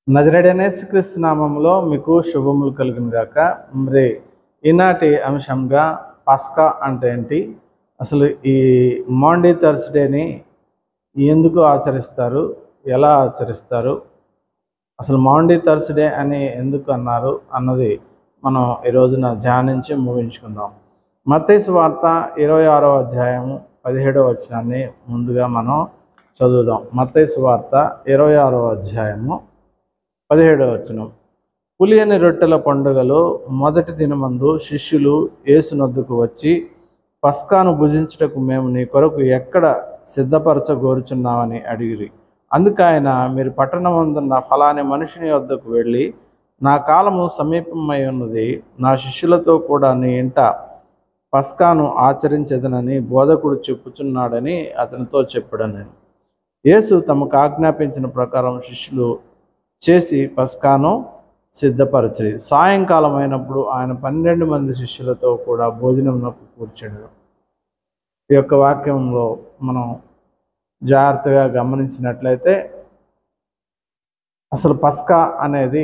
నజరడనేసు క్రీస్తు నామంలో మీకు శుభములు కలుగును గాక మరి ఈనాటి అంశంగా పస్కా అంటే ఏంటి అసలు ఈ మాండీ థర్స్డేని ఎందుకు ఆచరిస్తారు ఎలా ఆచరిస్తారు అసలు మాండీ థర్స్డే అని ఎందుకు అన్నారు అన్నది మనం ఈ రోజున ధ్యానించి ముగించుకుందాం మత్తయి వార్త ఇరవై ఆరో అధ్యాయము పదిహేడవ వచనాన్ని ముందుగా మనం చదువుదాం మత్తయి వార్త ఇరవై ఆరో అధ్యాయము పదిహేడవ వచనం పులియని రొట్టెల పండుగలో మొదటి దినమందు శిష్యులు యేసునొద్దకు వచ్చి పస్కాను భుజించుటకు మేము నీ కొరకు ఎక్కడ సిద్ధపరచగోరుచున్నామని అడిగిరి అందుకు ఆయన మీరు పట్టణమందున్న ఫలాని మనిషిని వద్దకు వెళ్ళి నా కాలము సమీపమై ఉన్నది నా శిష్యులతో కూడా నీ ఇంట పస్కాను ఆచరించదనని బోధకుడు చెప్పుచున్నాడని అతనితో చెప్పాడు నేను యేసు తమకు ఆజ్ఞాపించిన ప్రకారం శిష్యులు చేసి పస్కాను సిద్ధపరచడి సాయంకాలం అయినప్పుడు ఆయన పన్నెండు మంది శిష్యులతో కూడా భోజనంలోకి కూర్చాడు ఈ యొక్క వాక్యంలో మనం జాగ్రత్తగా గమనించినట్లయితే అసలు పస్కా అనేది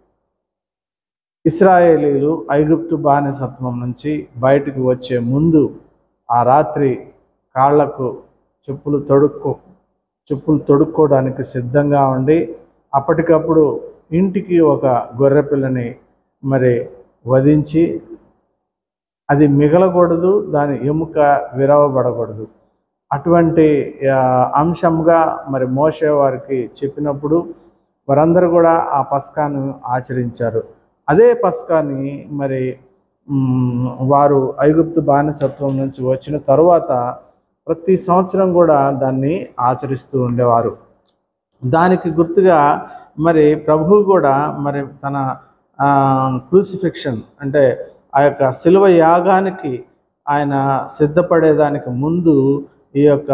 ఇస్రాయేలీలు ఐగుప్తు బానిసత్వం నుంచి బయటకు వచ్చే ముందు ఆ రాత్రి కాళ్లకు చెప్పులు తొడుక్కో చెప్పులు తొడుక్కోవడానికి సిద్ధంగా ఉండి అప్పటికప్పుడు ఇంటికి ఒక గొర్రె పిల్లని మరి వధించి అది మిగలకూడదు దాని ఎముక విరవబడకూడదు అటువంటి ఆ, అంశంగా మరి మోసే వారికి చెప్పినప్పుడు వారందరూ కూడా ఆ పస్కాను ఆచరించారు అదే పస్కాని మరి మ్, వారు ఐగుప్తు బానిసత్వం నుంచి వచ్చిన తరువాత ప్రతి సంవత్సరం కూడా దాన్ని ఆచరిస్తూ ఉండేవారు దానికి గుర్తుగా మరి ప్రభువు కూడా మరి తన క్రూసిఫిక్షన్ అంటే ఆ యొక్క శిలువ యాగానికి ఆయన సిద్ధపడేదానికి ముందు ఈ యొక్క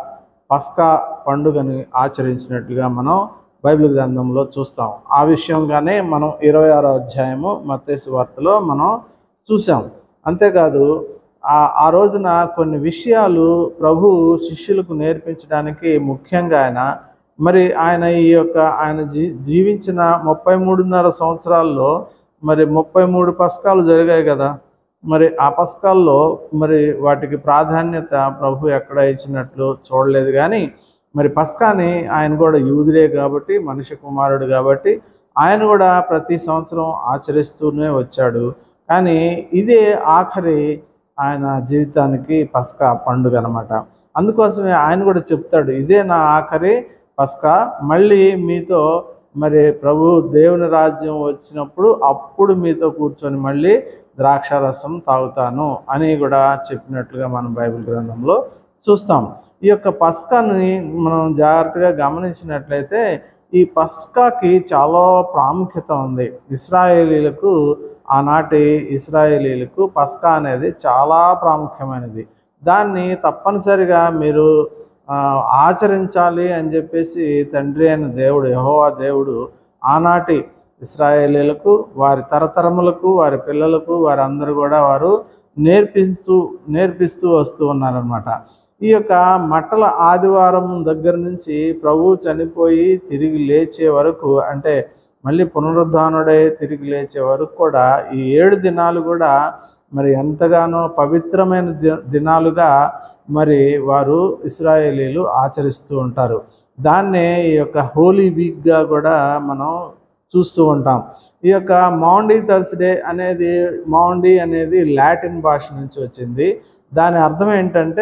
పస్కా పండుగని ఆచరించినట్లుగా మనం బైబిల్ గ్రంథంలో చూస్తాం ఆ విషయంగానే మనం ఇరవై ఆరో అధ్యాయము మత్తేసు వార్తలో మనం చూసాం అంతేకాదు ఆ ఆ రోజున కొన్ని విషయాలు ప్రభు శిష్యులకు నేర్పించడానికి ముఖ్యంగా ఆయన మరి ఆయన ఈ యొక్క ఆయన జీ జీవించిన ముప్పై మూడున్నర సంవత్సరాల్లో మరి ముప్పై మూడు పస్కాలు జరిగాయి కదా మరి ఆ పస్కాల్లో మరి వాటికి ప్రాధాన్యత ప్రభు ఎక్కడ ఇచ్చినట్లు చూడలేదు కానీ మరి పస్కాని ఆయన కూడా యూదుడే కాబట్టి మనిషి కుమారుడు కాబట్టి ఆయన కూడా ప్రతి సంవత్సరం ఆచరిస్తూనే వచ్చాడు కానీ ఇదే ఆఖరి ఆయన జీవితానికి పస్కా పండుగ అనమాట అందుకోసమే ఆయన కూడా చెప్తాడు ఇదే నా ఆఖరి పస్కా మళ్ళీ మీతో మరి ప్రభు దేవుని రాజ్యం వచ్చినప్పుడు అప్పుడు మీతో కూర్చొని మళ్ళీ ద్రాక్షారసం తాగుతాను అని కూడా చెప్పినట్లుగా మనం బైబిల్ గ్రంథంలో చూస్తాం ఈ యొక్క పస్కాని మనం జాగ్రత్తగా గమనించినట్లయితే ఈ పస్కాకి చాలా ప్రాముఖ్యత ఉంది ఇస్రాయేలీలకు ఆనాటి ఇస్రాయేలీలకు పస్కా అనేది చాలా ప్రాముఖ్యమైనది దాన్ని తప్పనిసరిగా మీరు ఆ, ఆచరించాలి అని చెప్పేసి తండ్రి అయిన దేవుడు యెహోవా దేవుడు ఆనాటి ఇస్రాయేలీలకు వారి తరతరములకు వారి పిల్లలకు వారందరూ కూడా వారు నేర్పిస్తూ నేర్పిస్తూ వస్తూ ఉన్నారనమాట ఈ యొక్క మట్టల ఆదివారం దగ్గర నుంచి ప్రభు చనిపోయి తిరిగి లేచే వరకు అంటే మళ్ళీ పునరుద్ధానుడై తిరిగి లేచే వరకు కూడా ఈ ఏడు దినాలు కూడా మరి ఎంతగానో పవిత్రమైన ది- దినాలుగా మరి వారు ఇస్రాయేలీలు ఆచరిస్తూ ఉంటారు దాన్నే ఈ యొక్క హోలీ వీక్గా కూడా మనం చూస్తూ ఉంటాం ఈ యొక్క మౌండీ థర్స్డే అనేది మౌండీ అనేది లాటిన్ భాష నుంచి వచ్చింది దాని అర్థం ఏంటంటే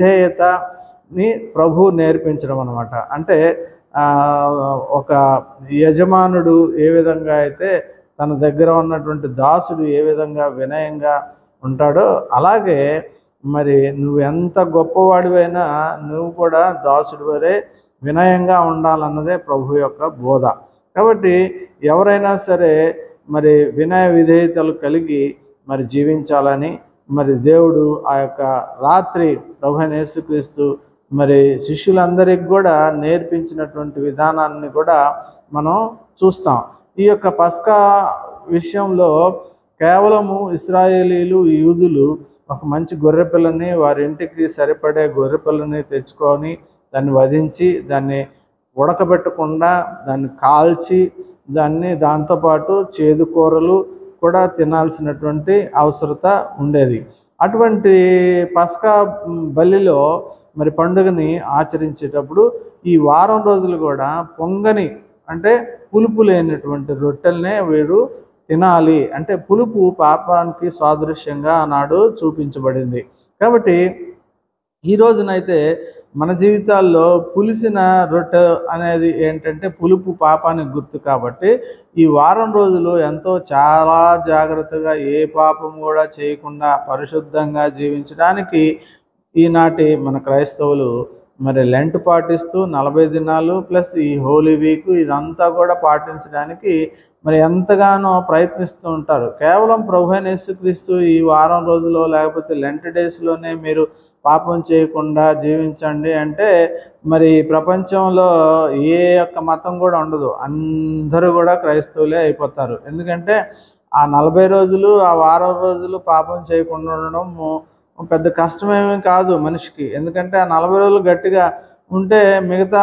విధేయతని ప్రభు నేర్పించడం అనమాట అంటే ఆ, ఒక యజమానుడు ఏ విధంగా అయితే తన దగ్గర ఉన్నటువంటి దాసుడు ఏ విధంగా వినయంగా ఉంటాడో అలాగే మరి నువ్వు ఎంత గొప్పవాడివైనా నువ్వు కూడా దాసుడు వరే వినయంగా ఉండాలన్నదే ప్రభు యొక్క బోధ కాబట్టి ఎవరైనా సరే మరి వినయ విధేయతలు కలిగి మరి జీవించాలని మరి దేవుడు ఆ యొక్క రాత్రి ప్రభు అయిన యేసుక్రీస్తు మరి శిష్యులందరికి కూడా నేర్పించినటువంటి విధానాన్ని కూడా మనం చూస్తాం ఈ యొక్క పస్కా విషయంలో కేవలము ఇస్రాయేలీలు యూదులు ఒక మంచి గొర్రె పిల్లని వారి ఇంటికి సరిపడే గొర్రె పిల్లని తెచ్చుకొని దాన్ని వధించి దాన్ని ఉడకబెట్టకుండా దాన్ని కాల్చి దాన్ని దాంతోపాటు చేదు కూరలు కూడా తినాల్సినటువంటి అవసరత ఉండేది అటువంటి పస్కా బలిలో మరి పండుగని ఆచరించేటప్పుడు ఈ వారం రోజులు కూడా పొంగని అంటే పులుపు లేనటువంటి రొట్టెలనే వీరు తినాలి అంటే పులుపు పాపానికి సాదృశ్యంగా ఆనాడు చూపించబడింది కాబట్టి ఈ రోజునైతే మన జీవితాల్లో పులిసిన రొట్టె అనేది ఏంటంటే పులుపు పాపానికి గుర్తు కాబట్టి ఈ వారం రోజులు ఎంతో చాలా జాగ్రత్తగా ఏ పాపం కూడా చేయకుండా పరిశుద్ధంగా జీవించడానికి ఈనాటి మన క్రైస్తవులు మరి లెంట్ పాటిస్తూ నలభై దినాలు ప్లస్ ఈ హోలీ వీక్ ఇదంతా కూడా పాటించడానికి మరి ఎంతగానో ప్రయత్నిస్తూ ఉంటారు కేవలం ప్రభు అయిన యేసుక్రీస్తు ఈ వారం రోజులో లేకపోతే లెంట్ డేస్లోనే మీరు పాపం చేయకుండా జీవించండి అంటే మరి ప్రపంచంలో ఏ ఒక్క మతం కూడా ఉండదు అందరూ కూడా క్రైస్తవులే అయిపోతారు ఎందుకంటే ఆ నలభై రోజులు ఆ వారం రోజులు పాపం చేయకుండా ఉండడం పెద్ద కష్టమేమీ కాదు మనిషికి ఎందుకంటే ఆ నలభై రోజులు గట్టిగా ఉంటే మిగతా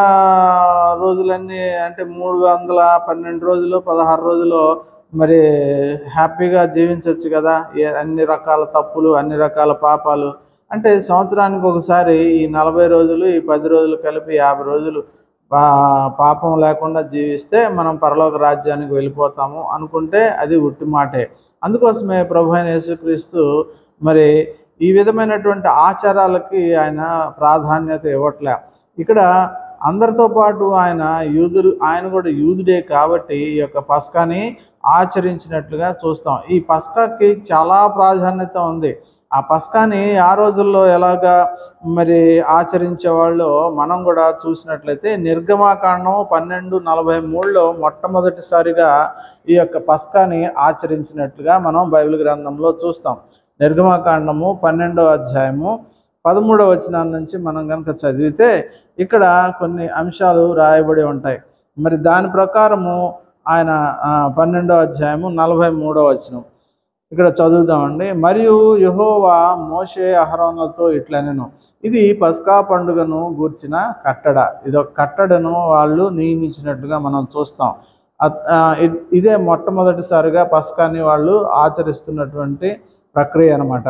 రోజులన్నీ అంటే మూడు వందల పన్నెండు రోజులు పదహారు రోజులు మరి హ్యాపీగా జీవించవచ్చు కదా ఏ అన్ని రకాల తప్పులు అన్ని రకాల పాపాలు అంటే సంవత్సరానికి ఒకసారి ఈ నలభై రోజులు ఈ పది రోజులు కలిపి యాభై రోజులు పా పాపం లేకుండా జీవిస్తే మనం పరలోక రాజ్యానికి వెళ్ళిపోతాము అనుకుంటే అది ఉట్టి మాటే అందుకోసమే ప్రభు అయిన యేసుక్రీస్తు మరి ఈ విధమైనటువంటి ఆచారాలకి ఆయన ప్రాధాన్యత ఇవ్వట్లే ఇక్కడ అందరితో పాటు ఆయన యూదుడు ఆయన కూడా యూదుడే కాబట్టి ఈ యొక్క పస్కాని ఆచరించినట్లుగా చూస్తాం ఈ పస్కాకి చాలా ప్రాధాన్యత ఉంది ఆ పస్కాని ఆ రోజుల్లో ఎలాగా మరి ఆచరించేవాళ్ళు మనం కూడా చూసినట్లయితే నిర్గమాకాండం పన్నెండు నలభై మూడులో మొట్టమొదటిసారిగా ఈ యొక్క పస్కాని ఆచరించినట్లుగా మనం బైబిల్ గ్రంథంలో చూస్తాం నిర్గమాకాండము పన్నెండవ అధ్యాయము పదమూడవ వచనం నుంచి మనం కనుక చదివితే ఇక్కడ కొన్ని అంశాలు రాయబడి ఉంటాయి మరి దాని ప్రకారము ఆయన ఆ, పన్నెండవ అధ్యాయము నలభై మూడవ వచనం ఇక్కడ చదువుదామండి మరియు యహోవా మోషే అహరోనులతో ఇట్లా నేను ఇది పస్కా పండుగను గూర్చిన కట్టడ ఇదొక కట్టడను వాళ్ళు నియమించినట్టుగా మనం చూస్తాం అత్- ఆ, ఇ- ఇదే మొట్టమొదటిసారిగా పస్కాని వాళ్ళు ఆచరిస్తున్నటువంటి ప్రక్రియ అన్నమాట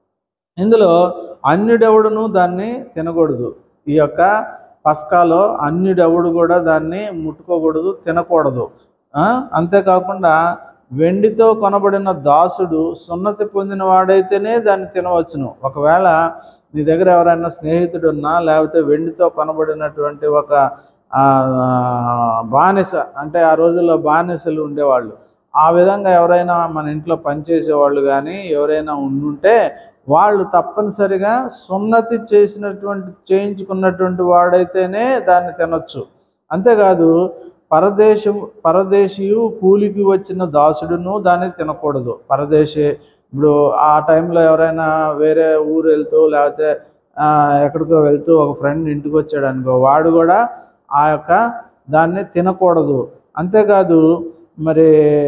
ఇందులో అన్యుడెవడును దాన్ని తినకూడదు ఈ యొక్క పస్కాలో అన్యుడెవడు కూడా దాన్ని ముట్టుకోకూడదు తినకూడదు ఆ? అంతేకాకుండా వెండితో కొనబడిన దాసుడు సున్నతి పొందిన వాడైతేనే దాన్ని తినవచ్చును ఒకవేళ నీ దగ్గర ఎవరైనా స్నేహితుడు ఉన్నా లేకపోతే వెండితో కొనబడినటువంటి ఒక ఆ, బానిస అంటే ఆ రోజుల్లో బానిసలు ఉండేవాళ్ళు ఆ విధంగా ఎవరైనా మన ఇంట్లో పనిచేసేవాళ్ళు కానీ ఎవరైనా ఉండుంటే వాళ్ళు తప్పనిసరిగా సున్నతి చేసినటువంటి చేయించుకున్నటువంటి వాడైతేనే దాన్ని తినొచ్చు అంతేకాదు పరదేశం పరదేశీయు కూలికి వచ్చిన దాసుడును దాన్ని తినకూడదు పరదేశీ ఇప్పుడు ఆ టైంలో ఎవరైనా వేరే ఊరు వెళ్తూ లేకపోతే ఆ, ఎక్కడికో వెళ్తూ ఒక ఫ్రెండ్ ఇంటికి వచ్చాడు అనుకో వాడు కూడా ఆ యొక్క దాన్ని తినకూడదు అంతేకాదు మరి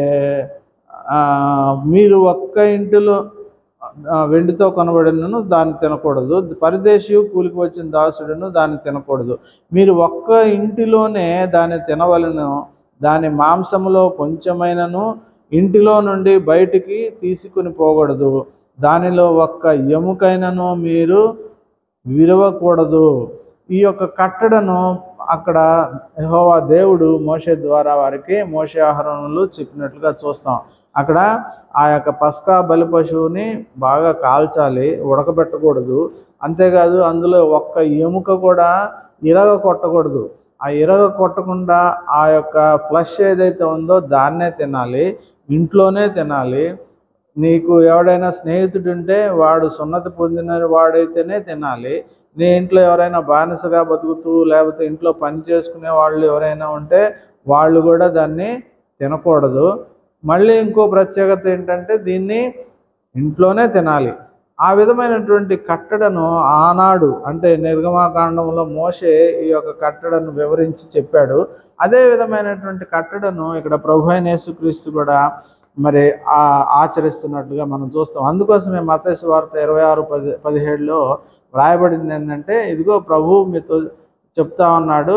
ఆ, మీరు ఒక్క ఇంటిలో ఆ, వెండితో కొనబడినను దాన్ని తినకూడదు పరిదేశీయు కూలికి వచ్చిన దాసుడును దాన్ని తినకూడదు మీరు ఒక్క ఇంటిలోనే దాన్ని తినవలను దాని మాంసములో కొంచెమైనను ఇంటిలో నుండి బయటికి తీసుకుని పోకూడదు దానిలో ఒక్క ఎముకైనను మీరు విరవకూడదు ఈ యొక్క కట్టడను అక్కడ యెహోవా దేవుడు మోషే ద్వారా వారికి మోషే ఆహరణలు చెప్పినట్లుగా చూస్తాం అక్కడ ఆ యొక్క పస్కా బలి పశువుని బాగా కాల్చాలి ఉడకబెట్టకూడదు అంతేకాదు అందులో ఒక్క ఎముక కూడా ఇరగ కొట్టకూడదు ఆ ఇరగ కొట్టకుండా ఆ యొక్క ఫ్లష్ ఏదైతే ఉందో దాన్నే తినాలి ఇంట్లోనే తినాలి నీకు ఎవడైనా స్నేహితుడు ఉంటే వాడు సున్నతి పొందిన వాడైతేనే తినాలి నీ ఇంట్లో ఎవరైనా బానిసగా బతుకుతూ లేకపోతే ఇంట్లో పని చేసుకునే వాళ్ళు ఎవరైనా ఉంటే వాళ్ళు కూడా దాన్ని తినకూడదు మళ్ళీ ఇంకో ప్రత్యేకత ఏంటంటే దీన్ని ఇంట్లోనే తినాలి ఆ విధమైనటువంటి కట్టడను ఆనాడు అంటే నిర్గమాకాండంలో మోషే ఈ యొక్క కట్టడను వివరించి చెప్పాడు అదే విధమైనటువంటి కట్టడను ఇక్కడ ప్రభు అయిన యేసుక్రీస్తు కూడా మరి ఆ ఆచరిస్తున్నట్టుగా మనం చూస్తాం అందుకోసమే మతేసు వార్త ఇరవై ఆరు పది పదిహేడులో వ్రాయబడింది ఏంటంటే ఇదిగో ప్రభు మీతో చెప్తా ఉన్నాడు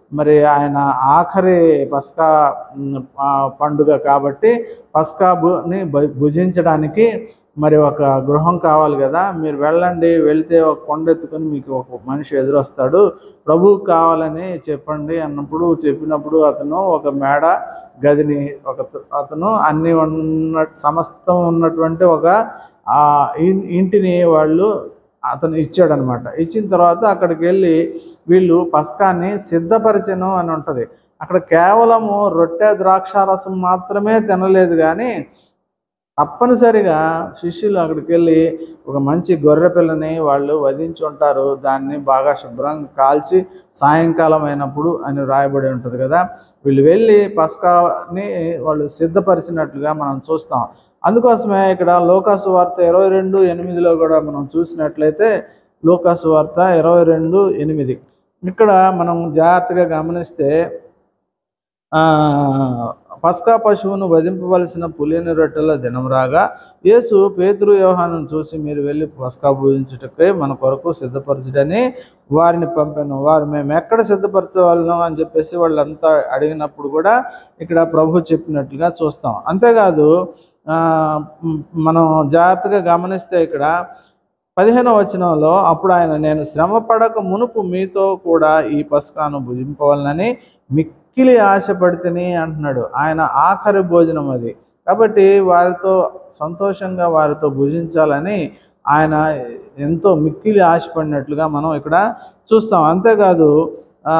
మరి ఆయన ఆఖరి పస్కా మ్, ఆ, పండుగ కాబట్టి పస్కా భుని భు- భుజించడానికి మరి ఒక గృహం కావాలి కదా మీరు వెళ్ళండి వెళ్తే ఒక కొండ ఎత్తుకొని మీకు ఒక మనిషి ఎదురొస్తాడు ప్రభువు కావాలని చెప్పండి అన్నప్పుడు చెప్పినప్పుడు అతను ఒక మేడ గదిని ఒక అతను అన్ని ఉన్న సమస్తం ఉన్నటువంటి ఒక ఆ ఇన్- ఇంటిని వాళ్ళు అతను ఇచ్చాడనమాట ఇచ్చిన తర్వాత అక్కడికి వెళ్ళి వీళ్ళు పస్కాన్ని సిద్ధపరిచను అని ఉంటుంది అక్కడ కేవలము రొట్టె ద్రాక్షారసం మాత్రమే తినలేదు కానీ తప్పనిసరిగా శిష్యులు అక్కడికి వెళ్ళి ఒక మంచి గొర్రె పిల్లని వాళ్ళు వధించి ఉంటారు దాన్ని బాగా శుభ్రంగా కాల్చి సాయంకాలం అయినప్పుడు అని రాయబడి ఉంటుంది కదా వీళ్ళు వెళ్ళి పస్కాని వాళ్ళు సిద్ధపరిచినట్లుగా మనం చూస్తాం అందుకోసమే ఇక్కడ లోకాసు వార్త ఇరవై రెండు ఎనిమిదిలో కూడా మనం చూసినట్లయితే లోకాసు వార్త ఇరవై రెండు ఎనిమిది ఇక్కడ మనం జాగ్రత్తగా గమనిస్తే ఆ, పస్కా పశువును వధింపవలసిన పులిని రొట్టెల దినం రాగా యేసు పేతురు వ్యవహారం చూసి మీరు వెళ్ళి పస్కా పూజించుటకై మన కొరకు సిద్ధపరచుడని వారిని పంపాను వారు మేము ఎక్కడ సిద్ధపరచవాలను అని చెప్పేసి వాళ్ళంతా అడిగినప్పుడు కూడా ఇక్కడ ప్రభు చెప్పినట్లుగా చూస్తాం అంతేకాదు ఆ, మ్, మనం జాగ్రత్తగా గమనిస్తే ఇక్కడ పదిహేనవ వచనంలో అప్పుడు ఆయన నేను శ్రమ పడక మునుపు మీతో కూడా ఈ పస్కాను భుజింపవాలని మిక్కిలి ఆశపడితేనే అంటున్నాడు ఆయన ఆఖరి భోజనం అది కాబట్టి వారితో సంతోషంగా వారితో భుజించాలని ఆయన ఎంతో మిక్కిలి ఆశపడినట్లుగా మనం ఇక్కడ చూస్తాం అంతేకాదు ఆ,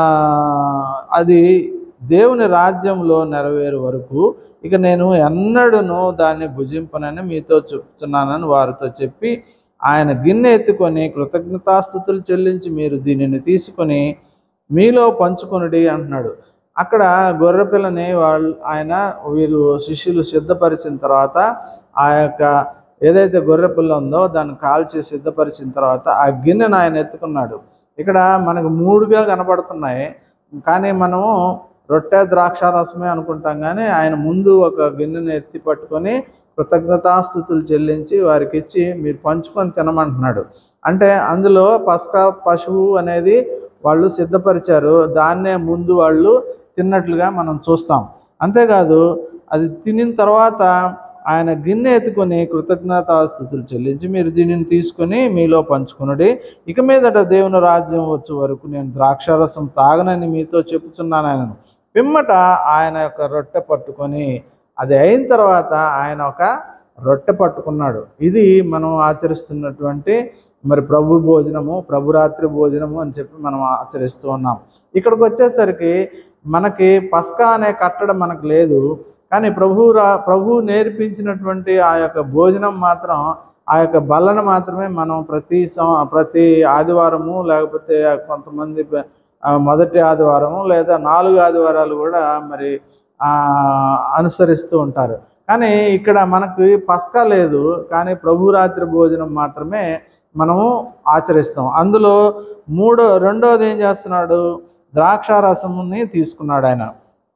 అది దేవుని రాజ్యంలో నెరవేరు వరకు ఇక నేను ఎన్నడూను దాన్ని భుజింపనని మీతో చెప్తున్నానని వారితో చెప్పి ఆయన గిన్నె ఎత్తుకొని కృతజ్ఞతాస్థుతులు చెల్లించి మీరు దీనిని తీసుకొని మీలో పంచుకొనుడి అంటున్నాడు అక్కడ గొర్రె పిల్లని వాళ్ళు ఆయన వీరు శిష్యులు సిద్ధపరిచిన తర్వాత ఆ యొక్క ఏదైతే గొర్రె పిల్ల ఉందో దాన్ని కాల్చి సిద్ధపరిచిన తర్వాత ఆ గిన్నెను ఆయన ఎత్తుకున్నాడు ఇక్కడ మనకు మూడుగా కనపడుతున్నాయి కానీ మనము రొట్టె ద్రాక్షారసమే అనుకుంటాం కానీ ఆయన ముందు ఒక గిన్నెను ఎత్తి పట్టుకొని కృతజ్ఞతాస్థుతులు చెల్లించి వారికి ఇచ్చి మీరు పంచుకొని తినమంటున్నాడు అంటే అందులో పస్కా పశువు అనేది వాళ్ళు సిద్ధపరిచారు దాన్నే ముందు వాళ్ళు తిన్నట్లుగా మనం చూస్తాం అంతేకాదు అది తినిన తర్వాత ఆయన గిన్నె ఎత్తుకొని కృతజ్ఞతాస్థుతులు చెల్లించి మీరు దీనిని తీసుకొని మీలో పంచుకునుడి ఇక మీదట దేవుని రాజ్యం వచ్చే వరకు నేను ద్రాక్షారసం తాగనని మీతో చెప్పుచున్నాను ఆయనను పిమ్మట ఆయన యొక్క రొట్టె పట్టుకొని అది అయిన తర్వాత ఆయన ఒక రొట్టె పట్టుకున్నాడు ఇది మనం ఆచరిస్తున్నటువంటి మరి ప్రభు భోజనము ప్రభురాత్రి భోజనము అని చెప్పి మనం ఆచరిస్తూ ఉన్నాం ఇక్కడికి వచ్చేసరికి మనకి పస్కా అనే కట్టడం మనకు లేదు కానీ ప్రభు రా ప్రభు నేర్పించినటువంటి ఆ యొక్క భోజనం మాత్రం ఆ యొక్క బల్లను మాత్రమే మనం ప్రతి సం- ప్రతి ఆదివారము లేకపోతే కొంతమంది ప- ఆ, మొదటి ఆదివారము లేదా నాలుగు ఆదివారాలు కూడా మరి ఆ, అనుసరిస్తూ ఉంటారు కానీ ఇక్కడ మనకి పస్కా లేదు కానీ ప్రభు రాత్రి భోజనం మాత్రమే మనము ఆచరిస్తాం అందులో మూడో రెండోది ఏం చేస్తున్నాడు ద్రాక్షారసముని తీసుకున్నాడు ఆయన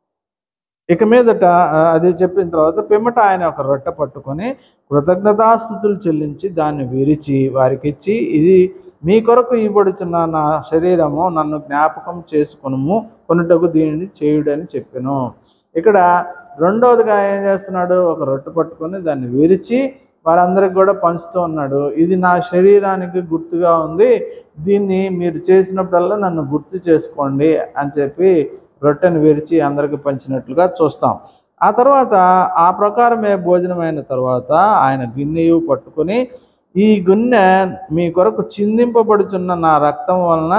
ఇక మీదట ఆ, అది చెప్పిన తర్వాత పిమ్మట ఆయన ఒక రొట్టె పట్టుకొని కృతజ్ఞతాస్థుతులు చెల్లించి దాన్ని విరిచి వారికి ఇచ్చి ఇది మీ కొరకు ఇవ్వబడుచున్న నా శరీరము నన్ను జ్ఞాపకం చేసుకునుము కొనుటకు దీనిని చేయుడని చెప్పాను ఇక్కడ రెండవదిగా ఏం చేస్తున్నాడు ఒక రొట్టె పట్టుకొని దాన్ని విరిచి వారందరికి కూడా పంచుతూ ఉన్నాడు ఇది నా శరీరానికి గుర్తుగా ఉంది దీన్ని మీరు చేసినప్పుడల్లా నన్ను గుర్తు చేసుకోండి అని చెప్పి రొట్టెను విరిచి అందరికి పంచినట్లుగా చూస్తాం ఆ తర్వాత ఆ ప్రకారమే భోజనమైన తర్వాత ఆయన గిన్నెయు పట్టుకొని ఈ గిన్నె మీ కొరకు చిందింపబడుచున్న నా రక్తం వలన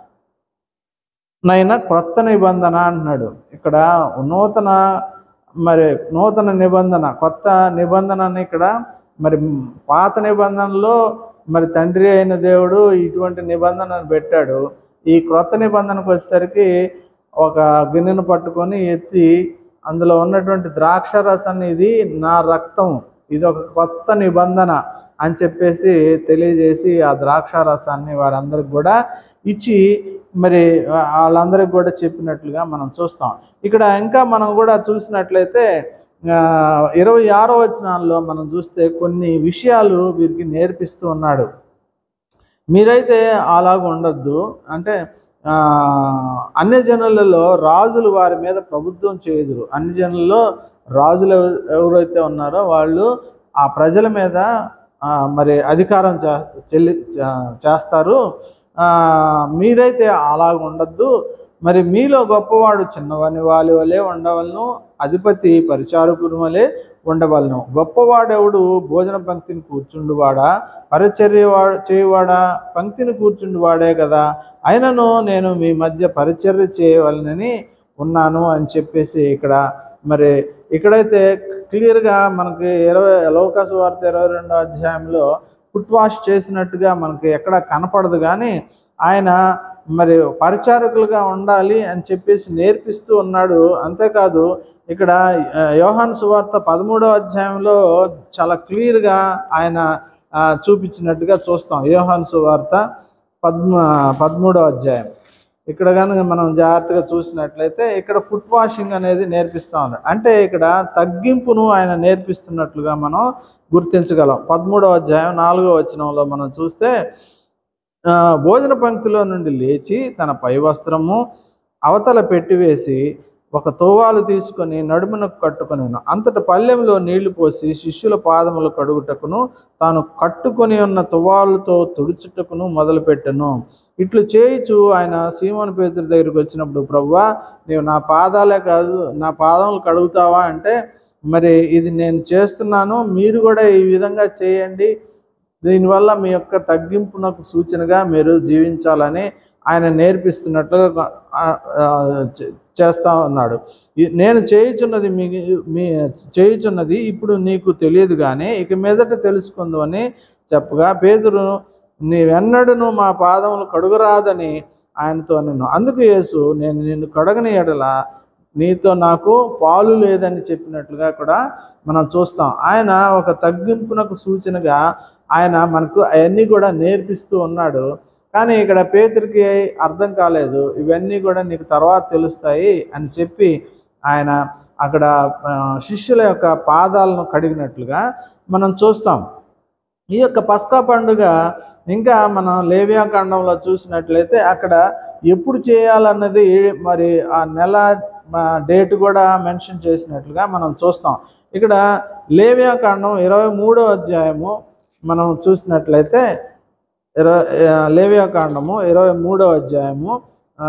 నైనా క్రొత్త నిబంధన అంటున్నాడు ఇక్కడ నూతన మరి నూతన నిబంధన కొత్త నిబంధనని ఇక్కడ మరి పాత నిబంధనలో మరి తండ్రి అయిన దేవుడు ఇటువంటి నిబంధనను పెట్టాడు ఈ క్రొత్త నిబంధనకు వచ్చేసరికి ఒక గిన్నెను పట్టుకొని ఎత్తి అందులో ఉన్నటువంటి ద్రాక్ష రసాన్ని ఇది నా రక్తం ఇది ఒక కొత్త నిబంధన అని చెప్పేసి తెలియజేసి ఆ ద్రాక్ష రసాన్ని వారందరికి కూడా ఇచ్చి మరి వాళ్ళందరికి కూడా చెప్పినట్లుగా మనం చూస్తాం ఇక్కడ ఇంకా మనం కూడా చూసినట్లయితే ఆ, ఇరవై ఆరో వచనాల్లో మనం చూస్తే కొన్ని విషయాలు వీరికి నేర్పిస్తూ ఉన్నాడు మీరైతే అలాగ ఉండొద్దు అంటే ఆ, అన్య జనులలో రాజులు వారి మీద ప్రభుత్వం చేయుదురు అన్ని జనుల్లో రాజులు ఎవ- ఎవరైతే ఉన్నారో వాళ్ళు ఆ ప్రజల మీద ఆ, మరి అధికారం చే చెల్లి చే- చేస్తారు ఆ, మీరైతే అలాగ ఉండద్దు మరి మీలో గొప్పవాడు చిన్నవాని వాలి వలె ఉండవలను అధిపతి పరిచారకుని వలె ఉండవలను గొప్పవాడెవడు భోజన పంక్తిని కూర్చుండువాడా పరిచర్య వా- చేయువాడా పంక్తిని కూర్చుండువాడే కదా అయినను నేను మీ మధ్య పరిచర్య చేయవలనని ఉన్నాను అని చెప్పేసి ఇక్కడ మరి ఇక్కడైతే క్లియర్గా మనకి ఇరవై లోకాస వార్త ఇరవై రెండో అధ్యాయంలో ఫుట్ వాష్ చేసినట్టుగా మనకి ఎక్కడ కనపడదు కానీ ఆయన మరి పరిచారకులుగా ఉండాలి అని చెప్పేసి నేర్పిస్తూ ఉన్నాడు అంతేకాదు ఇక్కడ ఆ, యోహాను సువార్త పదమూడో అధ్యాయంలో చాలా క్లియర్గా ఆయన ఆ, చూపించినట్టుగా చూస్తాం యోహాను సువార్త పద్మ పదమూడో అధ్యాయం ఇక్కడ కనుక మనం జాగ్రత్తగా చూసినట్లయితే ఇక్కడ ఫుట్ వాషింగ్ అనేది నేర్పిస్తా ఉన్నాడు అంటే ఇక్కడ తగ్గింపును ఆయన నేర్పిస్తున్నట్లుగా మనం గుర్తించగలం పదమూడో అధ్యాయం నాలుగో వచనంలో మనం చూస్తే ఆ, భోజన పంక్తిలో నుండి లేచి తన పై వస్త్రము అవతల పెట్టివేసి ఒక తోవాలు తీసుకొని నడుమునకు కట్టుకొని అంతట పల్లెంలో నీళ్లు పోసి శిష్యుల పాదములు కడుగుటకును తాను కట్టుకొని ఉన్న తువాలుతో తుడుచుటకును మొదలుపెట్టెను ఇట్లు చేయిచు ఆయన సీమోను పేతురు దగ్గరికి వచ్చినప్పుడు ప్రభువా నీవు నా పాదాలే కాదు నా పాదములు కడుగుతావా అంటే మరి ఇది నేను చేస్తున్నాను మీరు కూడా ఈ విధంగా చేయండి దీనివల్ల మీ యొక్క తగ్గింపునకు సూచనగా మీరు జీవించాలని ఆయన నేర్పిస్తున్నట్లుగా ఆ, ఆ, చే- చేస్తా ఉన్నాడు ఈ- నేను చేయుచున్నది మీ మీ చేయుచున్నది ఇప్పుడు నీకు తెలియదు కానీ ఇక మీదట తెలుసుకుందని చెప్పగా పేదరు నీవెన్నడను మా పాదములు కడుగరాదని ఆయనతో నేను అందుకు యేసు నేను నిన్ను కడగని ఎడల నీతో నాకు పాలు లేదని చెప్పినట్లుగా కూడా మనం చూస్తాం ఆయన ఒక తగ్గింపునకు సూచనగా ఆయన మనకు అవన్నీ కూడా నేర్పిస్తూ ఉన్నాడు కానీ ఇక్కడ పేతురికి అర్థం కాలేదు ఇవన్నీ కూడా నీకు తర్వాత తెలుస్తాయి అని చెప్పి ఆయన అక్కడ ఆ, శిష్యుల యొక్క పాదాలను కడిగినట్లుగా మనం చూస్తాం ఈ యొక్క పస్కా పండుగ ఇంకా మనం లేవియా ఖండంలో చూసినట్లయితే అక్కడ ఎప్పుడు చేయాలన్నది మరి ఆ నెల డేట్ కూడా మెన్షన్ చేసినట్లుగా మనం చూస్తాం ఇక్కడ లేవియా ఖండం ఇరవై మూడో అధ్యాయము మనం చూసినట్లయితే ఇరవై లేవియా కాండము ఇరవై మూడో అధ్యాయము ఆ,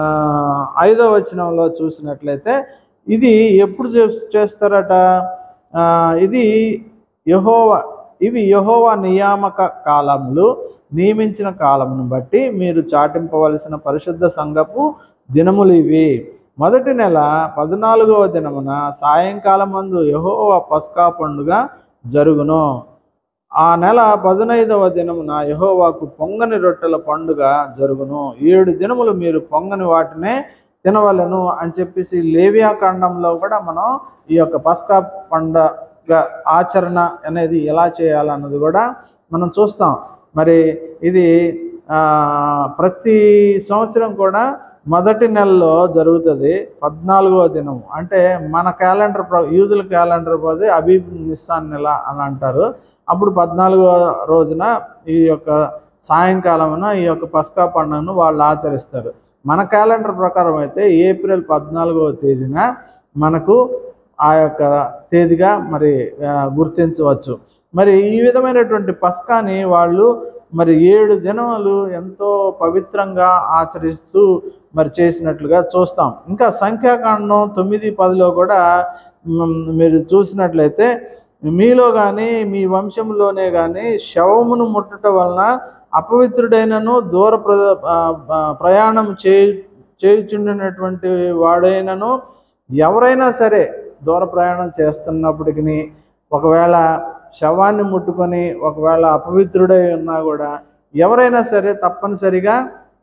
ఐదో వచనంలో చూసినట్లయితే ఇది ఎప్పుడు చే- చేస్తారట ఆ, ఇది యహోవా ఇవి యహోవా నియామక కాలములు నియమించిన కాలమును బట్టి మీరు చాటింపవలసిన పరిశుద్ధ సంఘపు దినములు ఇవి మొదటి నెల పద్నాలుగవ దినమున సాయంకాలం మందు యహోవా పస్కా పండుగ జరుగును ఆ నెల పదునైదవ దినమున యహోవాకు పొంగని రొట్టెల పండుగ జరుగును ఏడు దినములు మీరు పొంగని వాటినే తినవలను అని చెప్పేసి లేవియా ఖండంలో కూడా మనం ఈ యొక్క పస్కా పండుగ ఆచరణ అనేది ఎలా చేయాలన్నది కూడా మనం చూస్తాం మరి ఇది ఆ, ప్రతి సంవత్సరం కూడా మొదటి నెలలో జరుగుతుంది పద్నాలుగవ దినం అంటే మన క్యాలెండర్ ప్ర యూదుల క్యాలెండర్ పోతే అబీబ్ నిస్సాన్ నెల అని అంటారు అప్పుడు పద్నాలుగో రోజున ఈ యొక్క సాయంకాలమున ఈ యొక్క పస్కా పండుగను వాళ్ళు ఆచరిస్తారు మన క్యాలెండర్ ప్రకారం అయితే ఏప్రిల్ పద్నాలుగవ తేదీన మనకు ఆ యొక్క తేదీగా మరి ఆ, గుర్తించవచ్చు మరి ఈ విధమైనటువంటి పస్కాని వాళ్ళు మరి ఏడు దినములు ఎంతో పవిత్రంగా ఆచరిస్తూ మరి చేసినట్లుగా చూస్తాం ఇంకా సంఖ్యాకాండం తొమ్మిది పదిలో కూడా మ్, మీరు చూసినట్లయితే మీలో కానీ మీ వంశంలోనే కానీ శవమును ముట్టట వలన అపవిత్రుడైనను దూర ప్ర ఆ, ఆ, ప్రయాణం చే చేయుచుండినటువంటి వాడైనను ఎవరైనా సరే దూర ప్రయాణం చేస్తున్నప్పటికీ ఒకవేళ శవాన్ని ముట్టుకొని ఒకవేళ అపవిత్రుడై ఉన్నా కూడా ఎవరైనా సరే తప్పనిసరిగా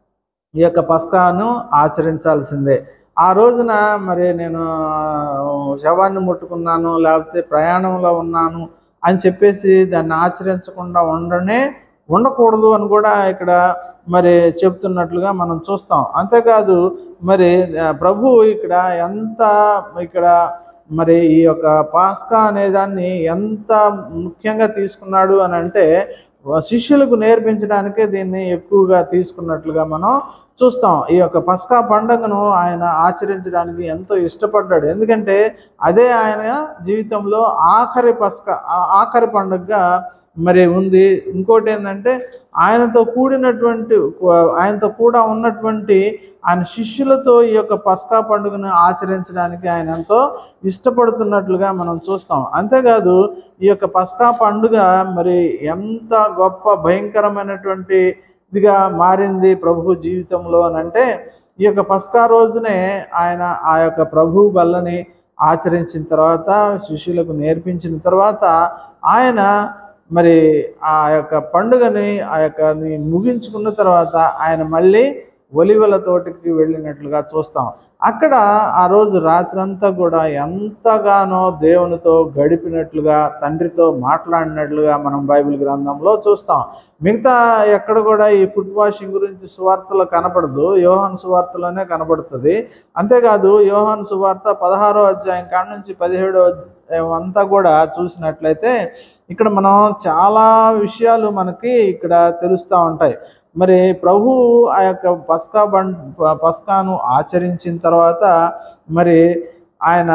ఈ యొక్క పస్కాను ఆచరించాల్సిందే ఆ రోజున మరి నేను ఆ, శవాన్ని ముట్టుకున్నాను లేకపోతే ప్రయాణంలో ఉన్నాను అని చెప్పేసి దాన్ని ఆచరించకుండా ఉండనే ఉండకూడదు అని కూడా ఇక్కడ మరి చెప్తున్నట్లుగా మనం చూస్తాం అంతేకాదు మరి ఆ, ప్రభువు ఇక్కడ ఎంత ఇక్కడ మరి ఈ యొక్క పాస్కా అనే దాన్ని ఎంత ముఖ్యంగా తీసుకున్నాడు అని అంటే శిష్యులకు నేర్పించడానికే దీన్ని ఎక్కువగా తీసుకున్నట్లుగా మనం చూస్తాం ఈ యొక్క పస్కా పండుగను ఆయన ఆచరించడానికి ఎంతో ఇష్టపడ్డాడు ఎందుకంటే అదే ఆయన జీవితంలో ఆఖరి పస్కా ఆ- ఆఖరి పండుగగా మరి ఉంది ఇంకోటి ఏంటంటే ఆయనతో కూడినటువంటి ఆయనతో కూడా ఉన్నటువంటి ఆయన శిష్యులతో ఈ యొక్క పస్కా పండుగను ఆచరించడానికి ఆయన ఎంతో ఇష్టపడుతున్నట్లుగా మనం చూస్తాం అంతేకాదు ఈ యొక్క పస్కా పండుగ మరి ఎంత గొప్ప భయంకరమైనటువంటి ఇదిగా మారింది ప్రభు జీవితంలో అని అంటే ఈ యొక్క పస్కా రోజునే ఆయన ఆ యొక్క ప్రభు బల్లని ఆచరించిన తర్వాత శిష్యులకు నేర్పించిన తర్వాత ఆయన మరి ఆ యొక్క పండుగని ఆ యొక్క ని ముగించుకున్న తర్వాత ఆయన మళ్ళీ ఒలివల తోటికి వెళ్ళినట్లుగా చూస్తాం అక్కడ ఆ రోజు రాత్రంతా కూడా ఎంతగానో దేవునితో గడిపినట్లుగా తండ్రితో మాట్లాడినట్లుగా మనం బైబిల్ గ్రంథంలో చూస్తాం మిగతా ఎక్కడ కూడా ఈ ఫుడ్ వాషింగ్ గురించి సువార్తలో కనపడదు యోహాన్ సువార్తలోనే కనపడుతుంది అంతేకాదు యోహాన్ సువార్త పదహారో అధ్యాయం కాడ నుంచి పదిహేడో అధ్యాయం అంతా కూడా చూసినట్లయితే ఇక్కడ మనం చాలా విషయాలు మనకి ఇక్కడ తెలుస్తూ ఉంటాయి మరి ప్రభు ఆ యొక్క పస్కా బం పస్కాను ఆచరించిన తర్వాత మరి ఆయన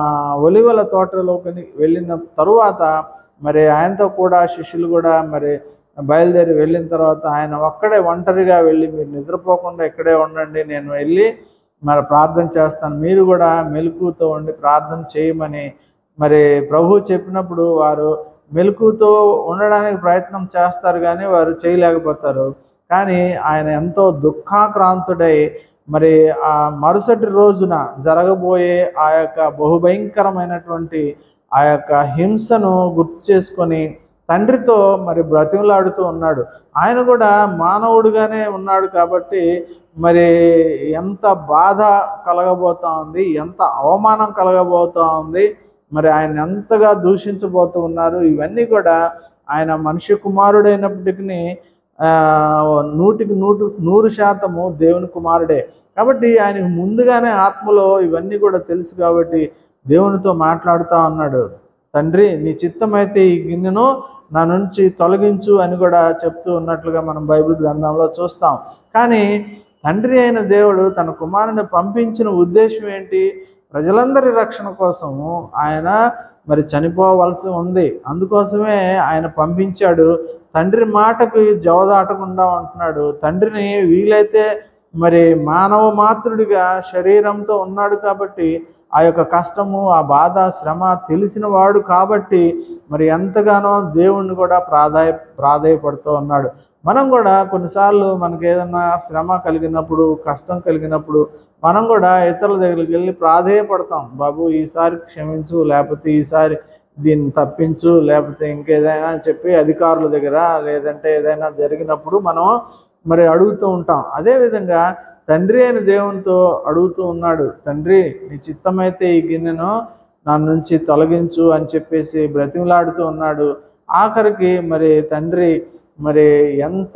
ఒలివల తోటలోకి వెళ్ళిన తరువాత మరి ఆయనతో కూడా శిష్యులు కూడా మరి బయలుదేరి వెళ్ళిన తర్వాత ఆయన ఒక్కడే ఒంటరిగా వెళ్ళి మీరు నిద్రపోకుండా ఇక్కడే ఉండండి నేను వెళ్ళి మరి ప్రార్థన చేస్తాను మీరు కూడా మెలకుతో ఉండి ప్రార్థన చేయమని మరి ప్రభు చెప్పినప్పుడు వారు మెలకుతో ఉండడానికి ప్రయత్నం చేస్తారు కానీ వారు చేయలేకపోతారు కానీ ఆయన ఎంతో దుఃఖాక్రాంతుడై మరి ఆ మరుసటి రోజున జరగబోయే ఆ యొక్క బహుభయంకరమైనటువంటి ఆ యొక్క హింసను గుర్తు చేసుకొని తండ్రితో మరి బ్రతిమలాడుతూ ఉన్నాడు ఆయన కూడా మానవుడుగానే ఉన్నాడు కాబట్టి మరి ఎంత బాధ కలగబోతా ఉంది ఎంత అవమానం కలగబోతా ఉంది మరి ఆయన ఎంతగా దూషించబోతూ ఉన్నారు ఇవన్నీ కూడా ఆయన మనిషి కుమారుడైనప్పటికీ ఆ, నూటికి నూటు నూరు శాతము దేవుని కుమారుడే కాబట్టి ఆయనకు ముందుగానే ఆత్మలో ఇవన్నీ కూడా తెలుసు కాబట్టి దేవునితో మాట్లాడుతూ ఉన్నాడు తండ్రి నీ చిత్తమైతే ఈ గిన్నెను నా నుంచి తొలగించు అని కూడా చెప్తూ ఉన్నట్లుగా మనం బైబిల్ గ్రంథంలో చూస్తాం కానీ తండ్రి అయిన దేవుడు తన కుమారుని పంపించిన ఉద్దేశం ఏంటి ప్రజలందరి రక్షణ కోసము ఆయన మరి చనిపోవలసి ఉంది అందుకోసమే ఆయన పంపించాడు తండ్రి మాటకు జవదాటకుండా ఉంటున్నాడు తండ్రిని వీలైతే మరి మానవ మాతృడిగా శరీరంతో ఉన్నాడు కాబట్టి ఆ యొక్క కష్టము ఆ బాధ శ్రమ తెలిసిన వాడు కాబట్టి మరి ఎంతగానో దేవుణ్ణి కూడా ప్రాధాయ ప్రాధాయపడుతూ ఉన్నాడు మనం కూడా కొన్నిసార్లు మనకి ఏదన్నా శ్రమ కలిగినప్పుడు కష్టం కలిగినప్పుడు మనం కూడా ఇతరుల దగ్గరికి వెళ్ళి ప్రాధేయపడతాం బాబు ఈసారి క్షమించు లేకపోతే ఈసారి దీన్ని తప్పించు లేకపోతే ఇంకేదైనా అని చెప్పి అధికారుల దగ్గర లేదంటే ఏదైనా జరిగినప్పుడు మనం మరి అడుగుతూ ఉంటాం అదేవిధంగా తండ్రి అయిన దేవునితో అడుగుతూ ఉన్నాడు తండ్రి నీ చిత్తమైతే ఈ గిన్నెను నా నుంచి తొలగించు అని చెప్పేసి బ్రతిమలాడుతూ ఉన్నాడు ఆఖరికి మరి తండ్రి మరి ఎంత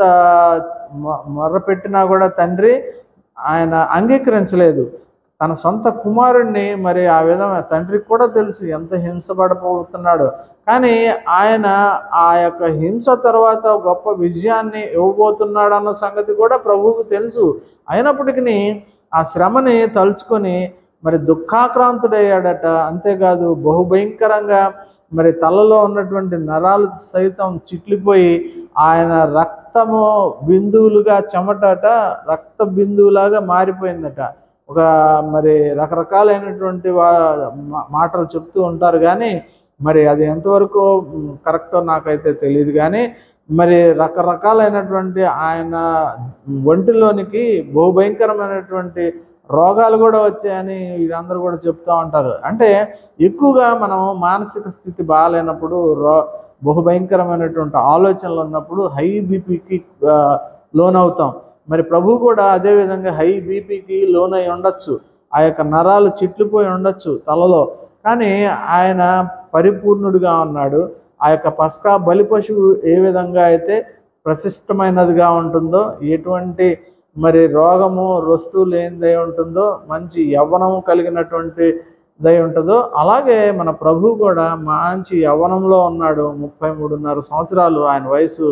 మొ- మొర్రపెట్టినా కూడా తండ్రి ఆయన అంగీకరించలేదు తన సొంత కుమారుణ్ణి మరి ఆ విధంగా తండ్రికి కూడా తెలుసు ఎంత హింసపడబోతున్నాడు కానీ ఆయన ఆ యొక్క హింస తర్వాత గొప్ప విజయాన్ని ఇవ్వబోతున్నాడు అన్న సంగతి కూడా ప్రభువుకు తెలుసు అయినప్పటికీ ఆ శ్రమని తలుచుకొని మరి దుఃఖాక్రాంతుడయ్యాడట అంతేకాదు బహుభయంకరంగా మరి తలలో ఉన్నటువంటి నరాలు సైతం చిట్లిపోయి ఆయన రక్తము బిందువులుగా చెమటట రక్త బిందువులాగా మారిపోయిందట ఒక మరి రకరకాలైనటువంటి వా మా- మాటలు చెప్తూ ఉంటారు కానీ మరి అది ఎంతవరకు మ్, కరెక్టో నాకైతే తెలియదు కానీ మరి రకరకాలైనటువంటి ఆయన ఒంటిలోనికి బహుభయంకరమైనటువంటి రోగాలు కూడా వచ్చాయని వీళ్ళందరూ కూడా చెప్తూ ఉంటారు అంటే ఎక్కువగా మనం మానసిక స్థితి బాగాలేనప్పుడు రో బహుభయంకరమైనటువంటి ఆలోచనలు ఉన్నప్పుడు హై బీపీకి లోనవుతాం మరి ప్రభు కూడా అదే విధంగా హై బీపీకి లోన్ అయి ఉండొచ్చు ఆ యొక్క నరాలు చిట్లిపోయి ఉండొచ్చు తలలో కానీ ఆయన పరిపూర్ణుడిగా ఉన్నాడు ఆ యొక్క పస్కా బలి పశువు ఏ విధంగా అయితే ప్రశిష్టమైనదిగా ఉంటుందో ఎటువంటి మరి రోగము రొస్తు లేనిదై ఉంటుందో మంచి యవ్వనము కలిగినటువంటి దయ ఉంటుందో అలాగే మన ప్రభు కూడా మంచి యవ్వనంలో ఉన్నాడు ముప్పై మూడున్నర సంవత్సరాలు ఆయన వయసు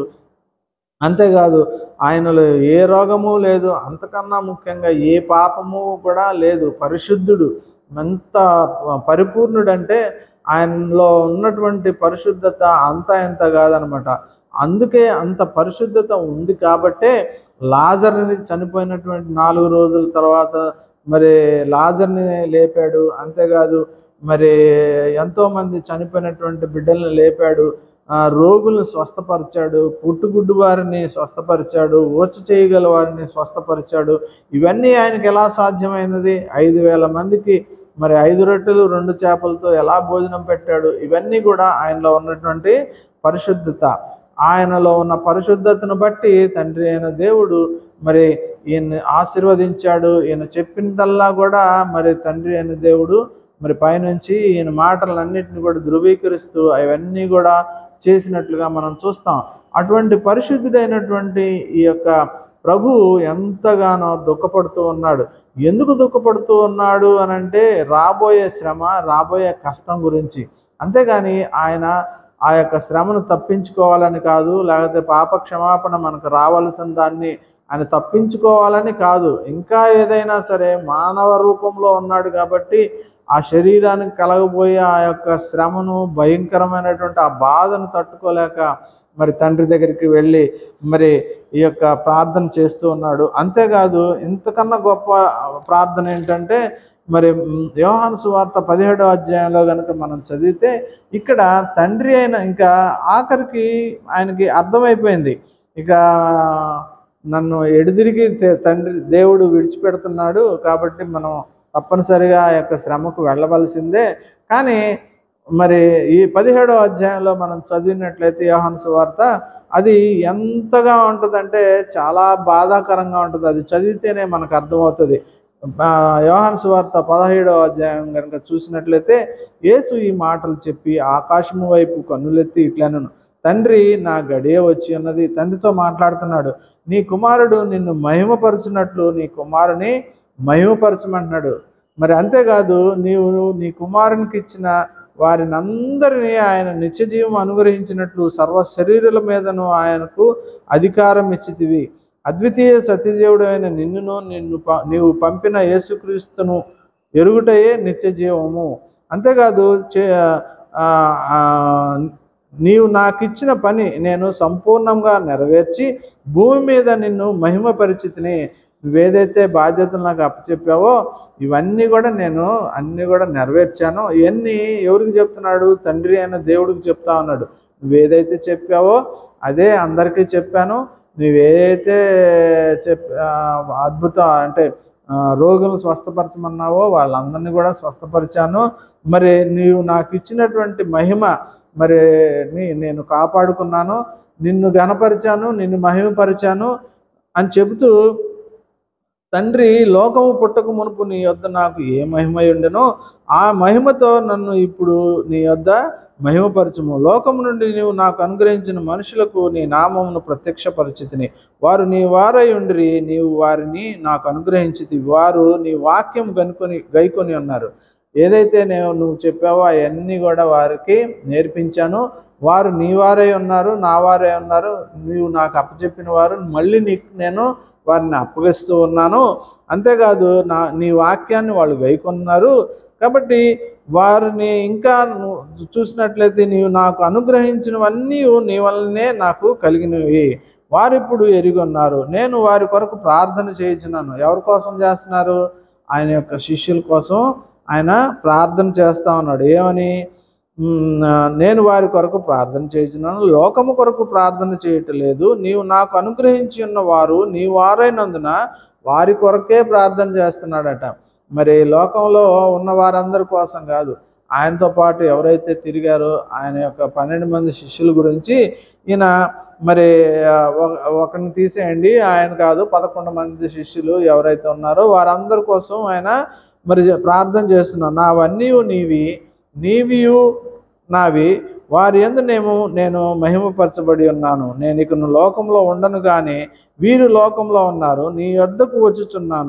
అంతేకాదు ఆయనలో ఏ రోగము లేదు అంతకన్నా ముఖ్యంగా ఏ పాపము కూడా లేదు పరిశుద్ధుడు ఎంత పరిపూర్ణుడంటే ఆయనలో ఉన్నటువంటి పరిశుద్ధత అంత ఎంత కాదనమాట అందుకే అంత పరిశుద్ధత ఉంది కాబట్టే లాజర్ని చనిపోయినటువంటి నాలుగు రోజుల తర్వాత మరి లాజర్ని లేపాడు అంతేకాదు మరి ఎంతోమంది చనిపోయినటువంటి బిడ్డల్ని లేపాడు ఆ, రోగుల్ని స్వస్థపరిచాడు పుట్టుగుడ్డు వారిని స్వస్థపరిచాడు ఓచ చేయగల వారిని స్వస్థపరిచాడు ఇవన్నీ ఆయనకి ఎలా సాధ్యమైనది ఐదు వేల మందికి మరి ఐదు రొట్టెలు రెండు చేపలతో ఎలా భోజనం పెట్టాడు ఇవన్నీ కూడా ఆయనలో ఉన్నటువంటి పరిశుద్ధత ఆయనలో ఉన్న పరిశుద్ధతను బట్టి తండ్రి అయిన దేవుడు మరి ఈయన్ని ఆశీర్వదించాడు ఈయన చెప్పిందల్లా కూడా మరి తండ్రి అయిన దేవుడు మరి పైనుంచి ఈయన మాటలన్నిటిని కూడా ధృవీకరిస్తూ అవన్నీ కూడా చేసినట్లుగా మనం చూస్తాం అటువంటి పరిశుద్ధుడైనటువంటి ఈ యొక్క ప్రభు ఎంతగానో దుఃఖపడుతూ ఉన్నాడు ఎందుకు దుఃఖపడుతూ ఉన్నాడు అని అంటే రాబోయే శ్రమ రాబోయే కష్టం గురించి అంతేగాని ఆయన ఆ యొక్క శ్రమను తప్పించుకోవాలని కాదు లేకపోతే పాప క్షమాపణ మనకు రావాల్సిన దాన్ని ఆయన తప్పించుకోవాలని కాదు ఇంకా ఏదైనా సరే మానవ రూపంలో ఉన్నాడు కాబట్టి ఆ శరీరానికి కలగబోయే ఆ యొక్క శ్రమను భయంకరమైనటువంటి ఆ బాధను తట్టుకోలేక మరి తండ్రి దగ్గరికి వెళ్ళి మరి ఈ యొక్క ప్రార్థన చేస్తూ ఉన్నాడు అంతేకాదు ఇంతకన్నా గొప్ప ప్రార్థన ఏంటంటే మరి మ్, యోహాను సువార్త పదిహేడవ అధ్యాయంలో కనుక మనం చదివితే ఇక్కడ తండ్రి అయిన ఇంకా ఆఖరికి ఆయనకి అర్థమైపోయింది ఇక నన్ను ఎడుదిరిగి తే- తండ్రి దేవుడు విడిచిపెడుతున్నాడు కాబట్టి మనం తప్పనిసరిగా ఆ యొక్క శ్రమకు వెళ్ళవలసిందే కానీ మరి ఈ పదిహేడవ అధ్యాయంలో మనం చదివినట్లయితే యోహాను సువార్త అది ఎంతగా ఉంటుందంటే చాలా బాధాకరంగా ఉంటుంది అది చదివితేనే మనకు అర్థమవుతుంది ఆ, యోహాను సువార్త పదహేడవ అధ్యాయం కనుక చూసినట్లయితే యేసు ఈ మాటలు చెప్పి ఆకాశము వైపు కన్నులెత్తి ఇట్లనను తండ్రి నా గడియ వచ్చి ఉన్నది తండ్రితో మాట్లాడుతున్నాడు నీ కుమారుడు నిన్ను మహిమపరచునట్లు నీ కుమారుని మహిమపరచమంటున్నాడు మరి అంతేకాదు నీవు నీ కుమారునికి ఇచ్చిన వారిని అందరినీ ఆయన నిత్యజీవం అనుగ్రహించినట్లు సర్వ శరీరుల మీదను ఆయనకు అధికారం ఇచ్చితివి అద్వితీయ సత్యదేవుడు అయిన నిన్నును నిన్ను ప- నీవు పంపిన యేసుక్రీస్తును ఎరుగుటయే నిత్య జీవము అంతేకాదు చే ఆ, ఆ, నీవు నాకు ఇచ్చిన పని నేను సంపూర్ణంగా నెరవేర్చి భూమి మీద నిన్ను మహిమపరిచితిని నువ్వేదైతే బాధ్యతలు నాకు అప్పచెప్పావో ఇవన్నీ కూడా నేను అన్నీ కూడా నెరవేర్చాను ఇవన్నీ ఎవరికి చెప్తున్నాడు తండ్రి అయిన దేవుడికి చెప్తా ఉన్నాడు నువ్వేదైతే చెప్పావో అదే అందరికీ చెప్పాను నువ్వేదైతే చెప్ ఆ, అద్భుతం అంటే ఆ, రోగులను స్వస్థపరచమన్నావో వాళ్ళందరినీ కూడా స్వస్థపరిచాను మరి నీవు నాకు ఇచ్చినటువంటి మహిమ మరి నీ నేను కాపాడుకున్నాను నిన్ను గణపరిచాను నిన్ను మహిమపరిచాను అని చెబుతూ తండ్రి లోకము పుట్టక మునుపు నీ యొద్ద నాకు ఏ మహిమ ఉండెనో ఆ మహిమతో నన్ను ఇప్పుడు నీ యొద్ద మహిమపరచుము లోకము నుండి నీవు నాకు అనుగ్రహించిన మనుషులకు నీ నామమును ప్రత్యక్షపరిచితిని వారు నీ వారై ఉండిరి నీవు వారిని నాకు అనుగ్రహించితి వారు నీ వాక్యం కనుకొని గైకొని ఉన్నారు ఏదైతే నేను నువ్వు చెప్పావో అవన్నీ కూడా వారికి నేర్పించాను వారు నీ వారై ఉన్నారు నా వారై ఉన్నారు నీవు నాకు అప్పచెప్పిన వారు మళ్ళీ నీకు నేను వారిని అప్పగిస్తూ ఉన్నాను అంతేకాదు నా నీ వాక్యాన్ని వాళ్ళు గైకొన్నారు కాబట్టి వారిని ఇంకా నువ్వు చూసినట్లయితే నీవు నాకు అనుగ్రహించినవన్నీ నీ వల్లనే నాకు కలిగినవి వారిప్పుడు ఎరిగొన్నారు నేను వారి కొరకు ప్రార్థన చేయించున్నాను ఎవరి కోసం చేస్తున్నారు ఆయన యొక్క శిష్యుల కోసం ఆయన ప్రార్థన చేస్తా ఉన్నాడు ఏమని "ఉమ్, నేను వారి కొరకు ప్రార్థన చేయించున్నాను లోకము కొరకు ప్రార్థన చేయటం లేదు నీవు నాకు అనుగ్రహించి ఉన్న వారు నీ వారైనందున వారి కొరకే ప్రార్థన చేస్తున్నాడట మరి లోకంలో ఉన్న వారందరి కోసం కాదు ఆయనతో పాటు ఎవరైతే తిరిగారో ఆయన యొక్క పన్నెండు మంది శిష్యుల గురించి ఈయన మరి ఆ, ఒక- ఒకరిని తీసేయండి ఆయన కాదు పదకొండు మంది శిష్యులు ఎవరైతే ఉన్నారో వారందరి కోసం ఆయన మరి ప్రార్థన చేస్తున్నాను నావన్నీ నీవి నీవియు నావి వారి ఎందు నేను నేను మహిమపరచబడి ఉన్నాను నేను ఇక లోకంలో ఉండను కానీ వీరు లోకంలో ఉన్నారు నీ వద్దకు వచ్చుచున్నాను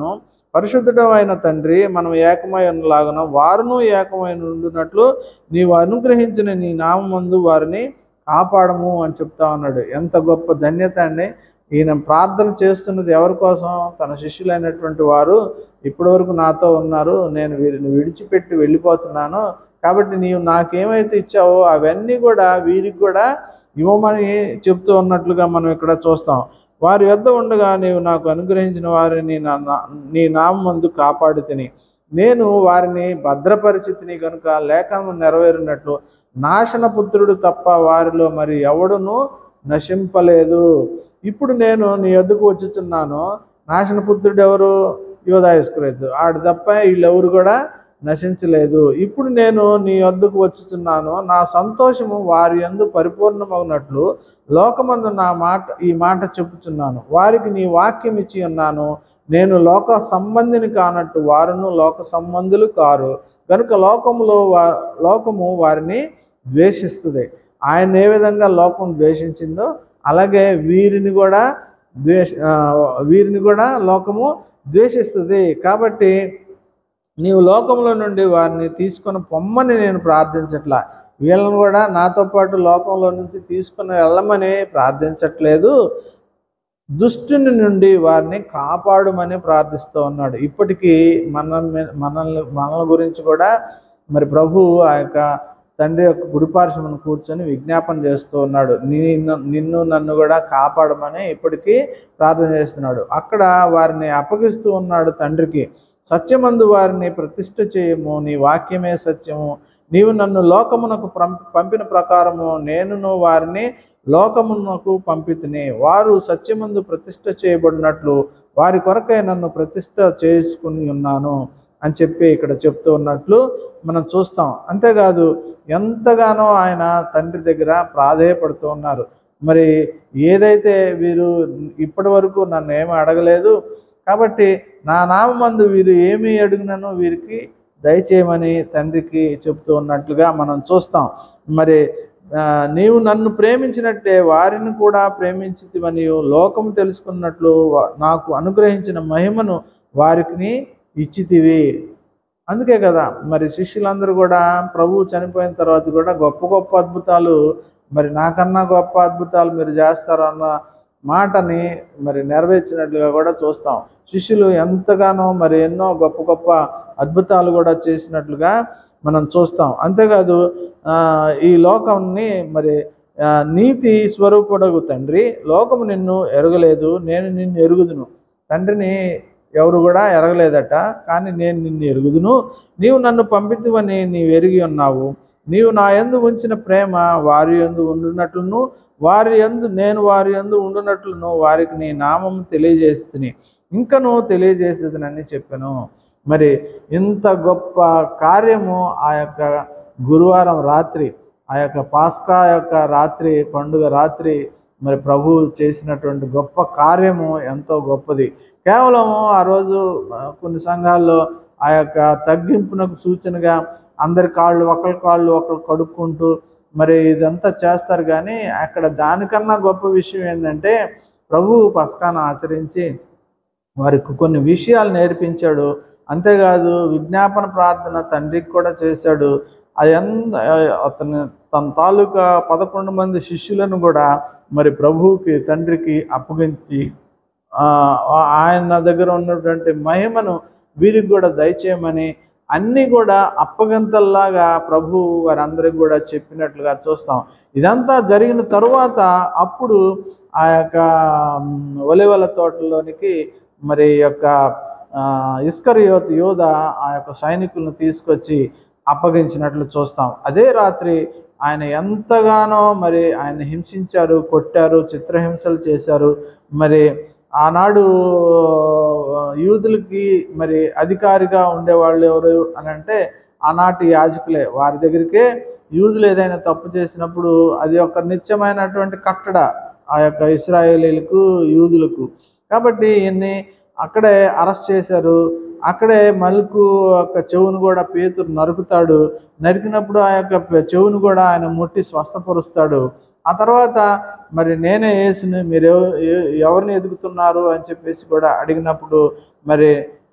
పరిశుద్ధుడు అయిన తండ్రి మనం ఏకమై ఉన్నలాగున వారును ఏకమై ఉండునట్లు నీవు అనుగ్రహించిన నీ నామందు వారిని కాపాడము అని చెప్తా ఉన్నాడు ఎంత గొప్ప ధన్యత అండి ఈయన ప్రార్థన చేస్తున్నది ఎవరి కోసం తన శిష్యులైనటువంటి వారు ఇప్పటి వరకు నాతో ఉన్నారు నేను వీరిని విడిచిపెట్టి వెళ్ళిపోతున్నాను కాబట్టి నీవు నాకేమైతే ఇచ్చావో అవన్నీ కూడా వీరికి కూడా ఇవ్వమని చెప్తూ ఉన్నట్లుగా మనం ఇక్కడ చూస్తాం వారి యొద్ద ఉండగా నీవు నాకు అనుగ్రహించిన వారిని నా నా- నీ నామందు కాపాడి తిని నేను వారిని భద్రపరిచితిని కనుక లేఖనం నెరవేరినట్లు నాశన పుత్రుడు తప్ప వారిలో మరి ఎవడును నశింపలేదు ఇప్పుడు నేను నీ యొద్దకు వచ్చుచున్నాను నాశన పుత్రుడు ఎవరు యోధాయుస్కులేదు ఆడు తప్ప వీళ్ళెవరు కూడా నశించలేదు ఇప్పుడు నేను నీ వద్దకు వచ్చుచున్నాను నా సంతోషము వారి యందు పరిపూర్ణమగినట్లు లోకమందు నా మాట ఈ మాట చెప్పుచున్నాను వారికి నీ వాక్యం ఇచ్చి ఉన్నాను నేను లోక సంబంధిని కానట్టు వారును లోక సంబంధులు కారు కనుక లోకములో వా లోకము వారిని ద్వేషిస్తుంది ఆయన ఏ విధంగా లోకం ద్వేషించిందో అలాగే వీరిని కూడా ద్వేష ఆ, వీరిని కూడా లోకము ద్వేషిస్తుంది కాబట్టి నీవు లోకంలో నుండి వారిని తీసుకొని పొమ్మని నేను ప్రార్థించట్లా వీళ్ళని కూడా నాతో పాటు లోకంలో నుంచి తీసుకుని వెళ్ళమని ప్రార్థించట్లేదు దుష్టుని నుండి వారిని కాపాడుమని ప్రార్థిస్తూ ఉన్నాడు ఇప్పటికీ మన మనల్ని మనల గురించి కూడా మరి ప్రభు ఆ యొక్క తండ్రి యొక్క గుడిపార్శ్వమును కూర్చొని విజ్ఞాపన చేస్తూ ఉన్నాడు నిన్ను నిన్ను నన్ను కూడా కాపాడమని ఇప్పటికీ ప్రార్థన చేస్తున్నాడు అక్కడ వారిని అప్పగిస్తూ ఉన్నాడు తండ్రికి సత్యమందు వారిని ప్రతిష్ఠ చేయము నీ వాక్యమే సత్యము నీవు నన్ను లోకమునకు పం- పంపిన ప్రకారము నేనును వారిని లోకమునకు పంపితిని వారు సత్యమందు ప్రతిష్ఠ చేయబడినట్లు వారి కొరకై నన్ను ప్రతిష్ఠ చేసుకుని ఉన్నాను అని చెప్పి ఇక్కడ చెప్తూ ఉన్నట్లు మనం చూస్తాం అంతేకాదు ఎంతగానో ఆయన తండ్రి దగ్గర ప్రాధేయపడుతూ ఉన్నారు మరి ఏదైతే వీరు ఇప్పటి వరకు నన్ను ఏమీ అడగలేదు కాబట్టి నా నామందు వీరు ఏమి అడిగినను వీరికి దయచేయమని తండ్రికి చెప్తూ ఉన్నట్లుగా మనం చూస్తాం మరి ఆ, నీవు నన్ను ప్రేమించినట్టే వారిని కూడా ప్రేమించితివని లోకం తెలుసుకున్నట్లు వా- నాకు అనుగ్రహించిన మహిమను వారికి ఇచ్చితివి అందుకే కదా మరి శిష్యులందరూ కూడా ప్రభువు చనిపోయిన తర్వాత కూడా గొప్ప గొప్ప అద్భుతాలు మరి నాకన్నా గొప్ప అద్భుతాలు మీరు చేస్తారు అన్న మాటని మరి నెరవేర్చినట్లుగా కూడా చూస్తాం శిష్యులు ఎంతగానో మరి ఎన్నో గొప్ప గొప్ప అద్భుతాలు కూడా చేసినట్లుగా మనం చూస్తాం అంతేకాదు ఆ, ఈ లోకంని మరి ఆ, నీతి స్వరూపుడగు తండ్రి లోకము నిన్ను ఎరగలేదు నేను నిన్ను ఎరుగుదును తండ్రిని ఎవరు కూడా ఎరగలేదట కానీ నేను నిన్ను ఎరుగుదును నీవు నన్ను పంపితువని నీవు ఎరిగి ఉన్నావు నీవు నా యందు ఉంచిన ప్రేమ వారి యందు ఉండునట్లును వారి యందు నేను వారి యందు ఉండునట్లును వారికి నీ నామం తెలియజేస్తుని ఇంకను తెలియజేసేదనని చెప్పాను మరి ఇంత గొప్ప కార్యము ఆ యొక్క గురువారం రాత్రి ఆ యొక్క పాస్కా యొక్క రాత్రి పండుగ రాత్రి మరి ప్రభువు చేసినటువంటి గొప్ప కార్యము ఎంతో గొప్పది కేవలము ఆ రోజు ఆ, కొన్ని సంఘాల్లో ఆ యొక్క తగ్గింపునకు సూచనగా అందరి కాళ్ళు ఒకరి కాళ్ళు ఒకరు కడుక్కుంటూ మరి ఇదంతా చేస్తారు కానీ అక్కడ దానికన్నా గొప్ప విషయం ఏంటంటే ప్రభువు పస్కాను ఆచరించి వారికి కొన్ని విషయాలు నేర్పించాడు అంతేకాదు విజ్ఞాపన ప్రార్థన తండ్రికి కూడా చేశాడు అది ఎంత అతను తన తాలూకా పదకొండు మంది శిష్యులను కూడా మరి ప్రభువుకి తండ్రికి అప్పగించి ఆ, ఆయన దగ్గర ఉన్నటువంటి మహిమను వీరికి కూడా దయచేయమని అన్నీ కూడా అప్పగింతల్లాగా ప్రభు వారందరికి కూడా చెప్పినట్లుగా చూస్తాం ఇదంతా జరిగిన తరువాత అప్పుడు ఆ యొక్క మ్, ఒలివల తోటలోనికి మరి ఈ యొక్క ఆ, ఇస్కరియోత్ యోధ ఆ యొక్క సైనికులను తీసుకొచ్చి అప్పగించినట్లు చూస్తాం అదే రాత్రి ఆయన ఎంతగానో మరి ఆయన హింసించారు కొట్టారు చిత్రహింసలు చేశారు మరి ఆనాడు యూదులకి మరి అధికారిగా ఉండేవాళ్ళు ఎవరు అని అంటే ఆనాటి యాజకులే వారి దగ్గరికే యూదులు ఏదైనా తప్పు చేసినప్పుడు అది ఒక నిత్యమైనటువంటి కట్టడ ఆ యొక్క ఇస్రాయేలీలకు యూదులకు కాబట్టి ఈయన్ని అక్కడే అరెస్ట్ చేశారు అక్కడే మలుకు యొక్క చెవును కూడా పేతురు నరుకుతాడు నరికినప్పుడు ఆ యొక్క పె- చెవును కూడా ఆయన ముట్టి స్వస్థపరుస్తాడు ఆ తర్వాత మరి నేనే యేసుని మీరు ఎవ- ఎ- ఎవరిని ఎదుగుతున్నారు అని చెప్పేసి కూడా అడిగినప్పుడు మరి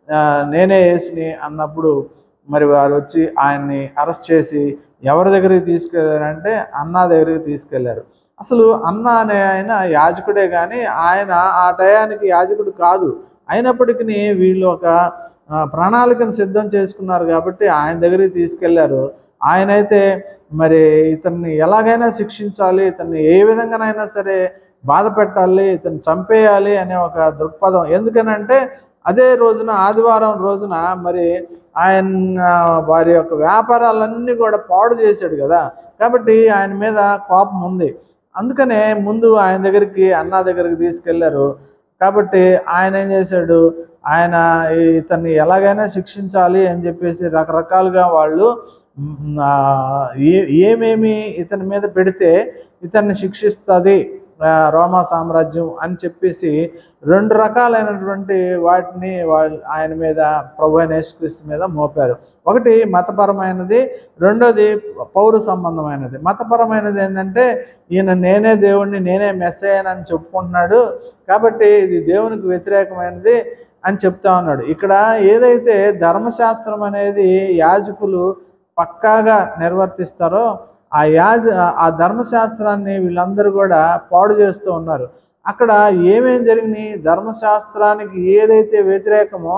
ఆ, నేనే యేసుని అన్నప్పుడు మరి వారు వచ్చి ఆయన్ని అరెస్ట్ చేసి ఎవరి దగ్గరికి తీసుకెళ్ళారంటే అన్నా దగ్గరికి తీసుకెళ్లారు అసలు అన్న అనే ఆయన యాజకుడే కానీ ఆయన ఆ టయానికి యాజకుడు కాదు అయినప్పటికీ వీళ్ళు ఒక ఆ, ప్రణాళికను సిద్ధం చేసుకున్నారు కాబట్టి ఆయన దగ్గరికి తీసుకెళ్లారు ఆయన అయితే మరి ఇతన్ని ఎలాగైనా శిక్షించాలి ఇతన్ని ఏ విధంగానైనా సరే బాధ పెట్టాలి ఇతన్ని చంపేయాలి అనే ఒక దృక్పథం ఎందుకనంటే అదే రోజున ఆదివారం రోజున మరి ఆయన వారి యొక్క వ్యాపారాలన్నీ కూడా పాడు చేశాడు కదా కాబట్టి ఆయన మీద కోపం ఉంది అందుకనే ముందు ఆయన దగ్గరికి అన్న దగ్గరికి తీసుకెళ్లారు కాబట్టి ఆయన ఏం చేశాడు ఆయన ఇతన్ని ఎలాగైనా శిక్షించాలి అని చెప్పేసి రకరకాలుగా వాళ్ళు మ్, ఆ, ఏ ఏమేమి ఇతని మీద పెడితే ఇతన్ని శిక్షిస్తుంది ఆ, రోమా సామ్రాజ్యం అని చెప్పేసి రెండు రకాలైనటువంటి వాటిని వాళ్ళు ఆయన మీద ప్రభు అయిన యేసుక్రీస్తు మీద మోపారు ఒకటి మతపరమైనది రెండోది పౌర సంబంధమైనది మతపరమైనది ఏంటంటే ఈయన నేనే దేవుణ్ణి నేనే మెస్సయ్యనని చెప్పుకుంటున్నాడు కాబట్టి ఇది దేవునికి వ్యతిరేకమైనది అని చెప్తా ఉన్నాడు ఇక్కడ ఏదైతే ధర్మశాస్త్రం అనేది యాజకులు పక్కాగా నిర్వర్తిస్తారో ఆ యాజ ఆ ధర్మశాస్త్రాన్ని వీళ్ళందరూ కూడా పాడు చేస్తూ ఉన్నారు అక్కడ ఏమేం జరిగినాయి ధర్మశాస్త్రానికి ఏదైతే వ్యతిరేకమో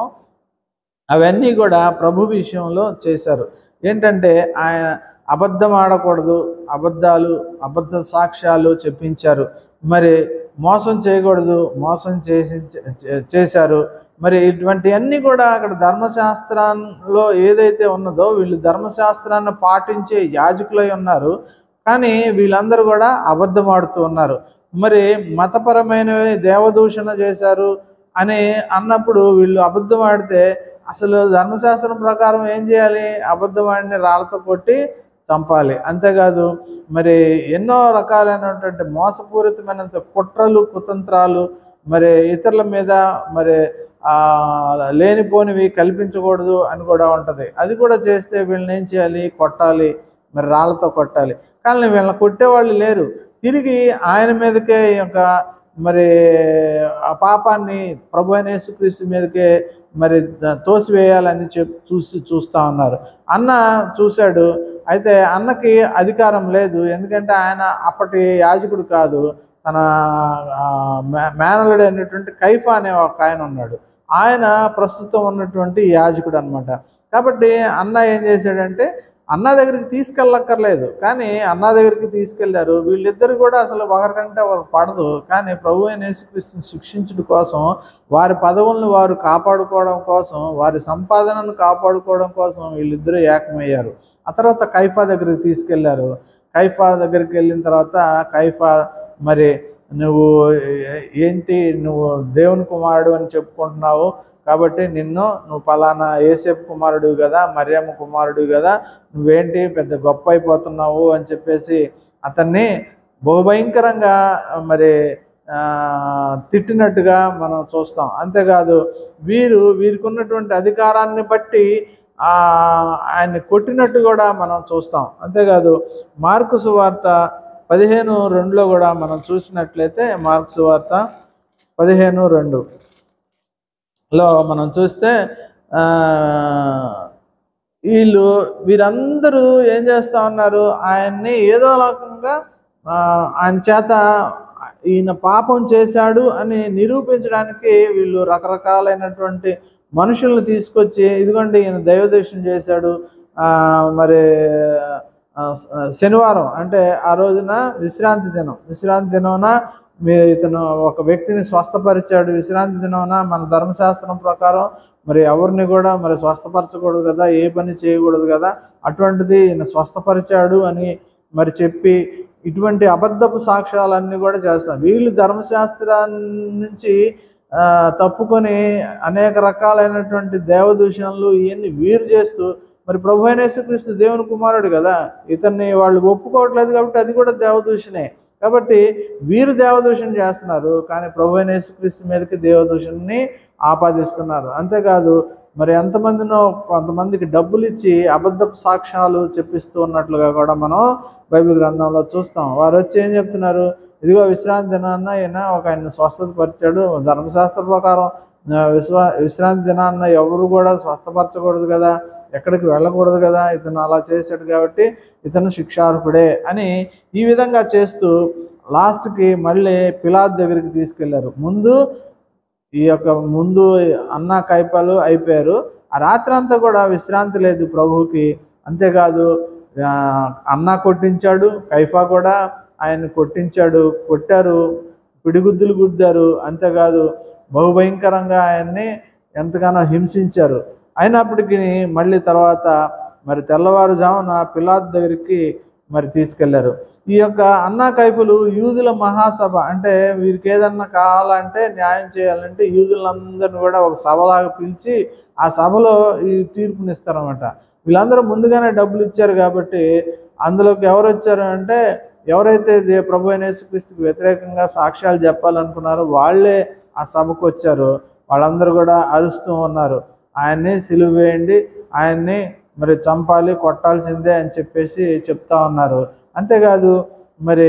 అవన్నీ కూడా ప్రభు విషయంలో చేశారు ఏంటంటే ఆయన అబద్ధం ఆడకూడదు అబద్ధాలు అబద్ధ సాక్ష్యాలు చెప్పించారు మరి మోసం చేయకూడదు మోసం చేసి చే- చేశారు మరి ఇటువంటివన్నీ కూడా అక్కడ ధర్మశాస్త్రంలో ఏదైతే ఉన్నదో వీళ్ళు ధర్మశాస్త్రాన్ని పాటించే యాజకులై ఉన్నారు కానీ వీళ్ళందరూ కూడా అబద్ధం ఆడుతూ ఉన్నారు మరి మతపరమైనవి దేవదూషణ చేశారు అని అన్నప్పుడు వీళ్ళు అబద్ధం ఆడితే అసలు ధర్మశాస్త్రం ప్రకారం ఏం చేయాలి అబద్ధం ఆడిని రాళ్ళతో కొట్టి చంపాలి అంతేకాదు మరి ఎన్నో రకాలైనటువంటి మోసపూరితమైన కుట్రలు కుతంత్రాలు మరి ఇతరుల మీద మరి ఆ, లేనిపోనివి కల్పించకూడదు అని కూడా ఉంటుంది అది కూడా చేస్తే వీళ్ళని ఏం చేయాలి కొట్టాలి మరి రాళ్ళతో కొట్టాలి కానీ వీళ్ళని కొట్టేవాళ్ళు లేరు తిరిగి ఆయన మీదకే ఈ యొక్క మరి ఆ పాపాన్ని ప్రభు అయిన యేసుక్రీస్తు మీదకే మరి ద- తోసివేయాలని చెప్ చూసి చూస్తా ఉన్నారు అన్న చూశాడు అయితే అన్నకి అధికారం లేదు ఎందుకంటే ఆయన అప్పటి యాజకుడు కాదు తన ఆ, మే- మేనలుడు అనేటువంటి కైఫా అనే ఒక ఆయన ఉన్నాడు ఆయన ప్రస్తుతం ఉన్నటువంటి యాజకుడు అనమాట కాబట్టి అన్న ఏం చేశాడంటే అన్న దగ్గరికి తీసుకెళ్ళక్కర్లేదు కానీ అన్న దగ్గరికి తీసుకెళ్లారు వీళ్ళిద్దరు కూడా అసలు ఒకరికంటే ఒకరు పడదు కానీ ప్రభు అయిన యేసుక్రీస్తుని శిక్షించడం కోసం వారి పదవులను వారు కాపాడుకోవడం కోసం వారి సంపాదనను కాపాడుకోవడం కోసం వీళ్ళిద్దరూ ఏకమయ్యారు ఆ తర్వాత కైఫా దగ్గరికి తీసుకెళ్లారు కైఫా దగ్గరికి వెళ్ళిన తర్వాత కైఫా మరి నువ్వు ఏ- ఏంటి నువ్వు దేవుని కుమారుడు అని చెప్పుకుంటున్నావు కాబట్టి నిన్ను నువ్వు పలానా ఏసేపు కుమారుడు కదా మరియమ్మ కుమారుడు కదా నువ్వేంటి పెద్ద గొప్ప అయిపోతున్నావు అని చెప్పేసి అతన్ని బహుభయంకరంగా మరి ఆ, తిట్టినట్టుగా మనం చూస్తాం అంతేకాదు వీరు వీరికి ఉన్నటువంటి అధికారాన్ని బట్టి ఆ, ఆయన్ని కొట్టినట్టు కూడా మనం చూస్తాం అంతేకాదు మార్కు సువార్త పదిహేను రెండులో కూడా మనం చూసినట్లయితే మార్కు సువార్త పదిహేను రెండు లో మనం చూస్తే ఆ, వీళ్ళు వీరందరూ ఏం చేస్తా ఉన్నారు ఆయన్ని ఏదో రకంగా ఆ, ఆయన చేత ఈయన పాపం చేశాడు అని నిరూపించడానికి వీళ్ళు రకరకాలైనటువంటి మనుషులను తీసుకొచ్చి ఇదిగోండి ఈయన దైవదేశం చేశాడు ఆ, మరి ఆ, శనివారం అంటే ఆ రోజున విశ్రాంతి దినం విశ్రాంతి దినమున మీ ఇతను ఒక వ్యక్తిని స్వస్థపరిచాడు విశ్రాంతి దినమున మన ధర్మశాస్త్రం ప్రకారం మరి ఎవరిని కూడా మరి స్వస్థపరచకూడదు కదా ఏ పని చేయకూడదు కదా అటువంటిది ఈయన స్వస్థపరిచాడు అని మరి చెప్పి ఇటువంటి అబద్ధపు సాక్ష్యాలన్నీ కూడా చేస్తాం వీళ్ళు ధర్మశాస్త్రాన్ని నుంచి ఆ, తప్పుకొని అనేక రకాలైనటువంటి దేవదూషణలు ఇవన్నీ వీరు చేస్తూ మరి ప్రభు అయిన యేసుక్రీస్తు దేవుని కుమారుడు కదా ఇతన్ని వాళ్ళు ఒప్పుకోవట్లేదు కాబట్టి అది కూడా దేవదూషణే కాబట్టి వీరు దేవదూషణ చేస్తున్నారు కానీ ప్రభు అయిన యేసుక్రీస్తు మీదకి దేవదూషణని ఆపాదిస్తున్నారు అంతేకాదు మరి ఎంతమందినో కొంతమందికి డబ్బులు ఇచ్చి అబద్ధపు సాక్ష్యాలు చెప్పిస్తూ ఉన్నట్లుగా కూడా మనం బైబిల్ గ్రంథంలో చూస్తాం వారు వచ్చి ఏం చెప్తున్నారు ఇదిగో విశ్రాంతి దినాన్న ఈయన ఒక ఆయన స్వస్థత పరిచాడు ధర్మశాస్త్ర ప్రకారం ఆ, విశ్వా విశ్రాంతి దినాన్న ఎవరు కూడా స్వస్థపరచకూడదు కదా ఎక్కడికి వెళ్ళకూడదు కదా ఇతను అలా చేశాడు కాబట్టి ఇతను శిక్షార్హుడే అని ఈ విధంగా చేస్తూ లాస్ట్కి మళ్ళీ పిలాత్ దగ్గరికి తీసుకెళ్లారు ముందు ఈ యొక్క ముందు అన్న కైపాలు అయిపోయారు ఆ రాత్రి అంతా కూడా విశ్రాంతి లేదు ప్రభువుకి అంతేకాదు ఆ, అన్న కొట్టించాడు కైఫా కూడా ఆయన కొట్టించాడు కొట్టారు పిడిగుద్దులు గుద్దారు అంతేకాదు బహుభయంకరంగా ఆయన్ని ఎంతగానో హింసించారు అయినప్పటికీ మళ్ళీ తర్వాత మరి తెల్లవారుజామున పిలాత్ దగ్గరికి మరి తీసుకెళ్లారు ఈ యొక్క అన్నా కైఫులు యూదుల మహాసభ అంటే వీరికి ఏదన్నా కావాలంటే న్యాయం చేయాలంటే యూదులందరిని కూడా ఒక సభలాగా పిలిచి ఆ సభలో ఈ తీర్పునిస్తారన్నమాట వీళ్ళందరూ ముందుగానే డబ్బులు ఇచ్చారు కాబట్టి అందులోకి ఎవరు వచ్చారు అంటే ఎవరైతే దే ప్రభు అయిన యేసుక్రీస్తుకి వ్యతిరేకంగా సాక్ష్యాలు చెప్పాలనుకున్నారో వాళ్ళే ఆ సభకు వచ్చారు వాళ్ళందరూ కూడా అరుస్తూ ఉన్నారు ఆయన్ని సిలువ వేయండి ఆయన్ని మరి చంపాలి కొట్టాల్సిందే అని చెప్పేసి చెప్తా ఉన్నారు అంతేకాదు మరి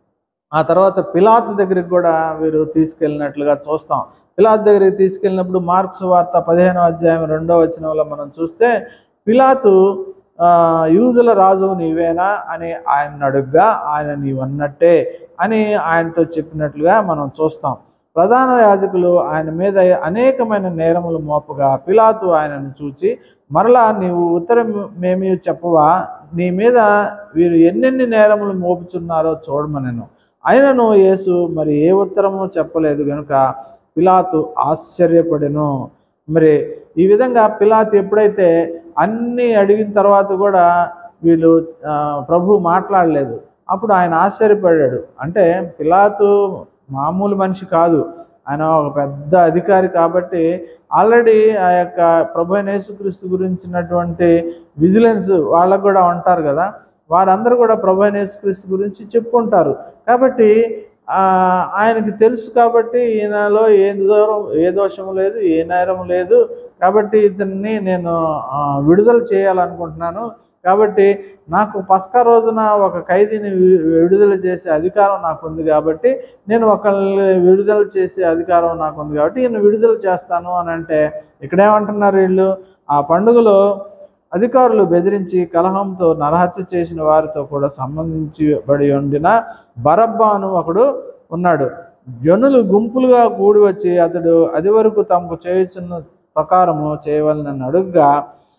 ఆ తర్వాత పిలాత్ దగ్గరికి కూడా వీరు తీసుకెళ్ళినట్లుగా చూస్తాం పిలాత్ దగ్గరికి తీసుకెళ్ళినప్పుడు మార్క్స్ వార్త పదిహేనో అధ్యాయం రెండో వచనంలో మనం చూస్తే పిలాతు ఆ, యూదుల రాజు నీవేనా అని ఆయన అడుగ్గా ఆయన నీవన్నట్టే అని ఆయనతో చెప్పినట్లుగా మనం చూస్తాం ప్రధాన యాజకులు ఆయన మీద అనేకమైన నేరములు మోపగా పిలాతు ఆయనను చూచి మరలా నీవు ఉత్తరం మేమి చెప్పవా నీ మీద వీరు ఎన్నెన్ని నేరములు మోపుచున్నారో చూడమనెను అయినను యేసు మరి ఏ ఉత్తరము చెప్పలేదు గనుక పిలాతు ఆశ్చర్యపడెను మరి ఈ విధంగా పిలాతు ఎప్పుడైతే అన్నీ అడిగిన తర్వాత కూడా వీళ్ళు ఆ, ప్రభు మాట్లాడలేదు అప్పుడు ఆయన ఆశ్చర్యపడ్డాడు అంటే పిలాతు మామూలు మనిషి కాదు ఆయన ఒక పెద్ద అధికారి కాబట్టి ఆల్రెడీ ఆ యొక్క ప్రభు అయిన యేసుక్రీస్తు గురించినటువంటి విజిలెన్స్ వాళ్ళకు కూడా ఉంటారు కదా వారందరూ కూడా ప్రభు అయిన యేసుక్రీస్తు గురించి చెప్పుకుంటారు కాబట్టి ఆ, ఆయనకి తెలుసు కాబట్టి ఈయనలో ఏ దూరం ఏ దోషము లేదు ఏ నేరం లేదు కాబట్టి ఇతన్ని నేను ఆ, విడుదల చేయాలనుకుంటున్నాను కాబట్టి నాకు పస్కా రోజున ఒక ఖైదీని వి- విడుదల చేసే అధికారం నాకు ఉంది కాబట్టి నేను ఒకళ్ళని విడుదల చేసే అధికారం నాకు ఉంది కాబట్టి ఈయన విడుదల చేస్తాను అని అంటే ఇక్కడేమంటున్నారు వీళ్ళు ఆ పండుగలో అధికారులు బెదిరించి కలహంతో నరహత్య చేసిన వారితో కూడా సంబంధించబడి ఉండిన బరబ్బాను ఒకడు ఉన్నాడు జనులు గుంపులుగా కూడి వచ్చి అతడు అది వరకు తమకు చేయుచున్న ప్రకారము చేయవలనని అడుగ్గా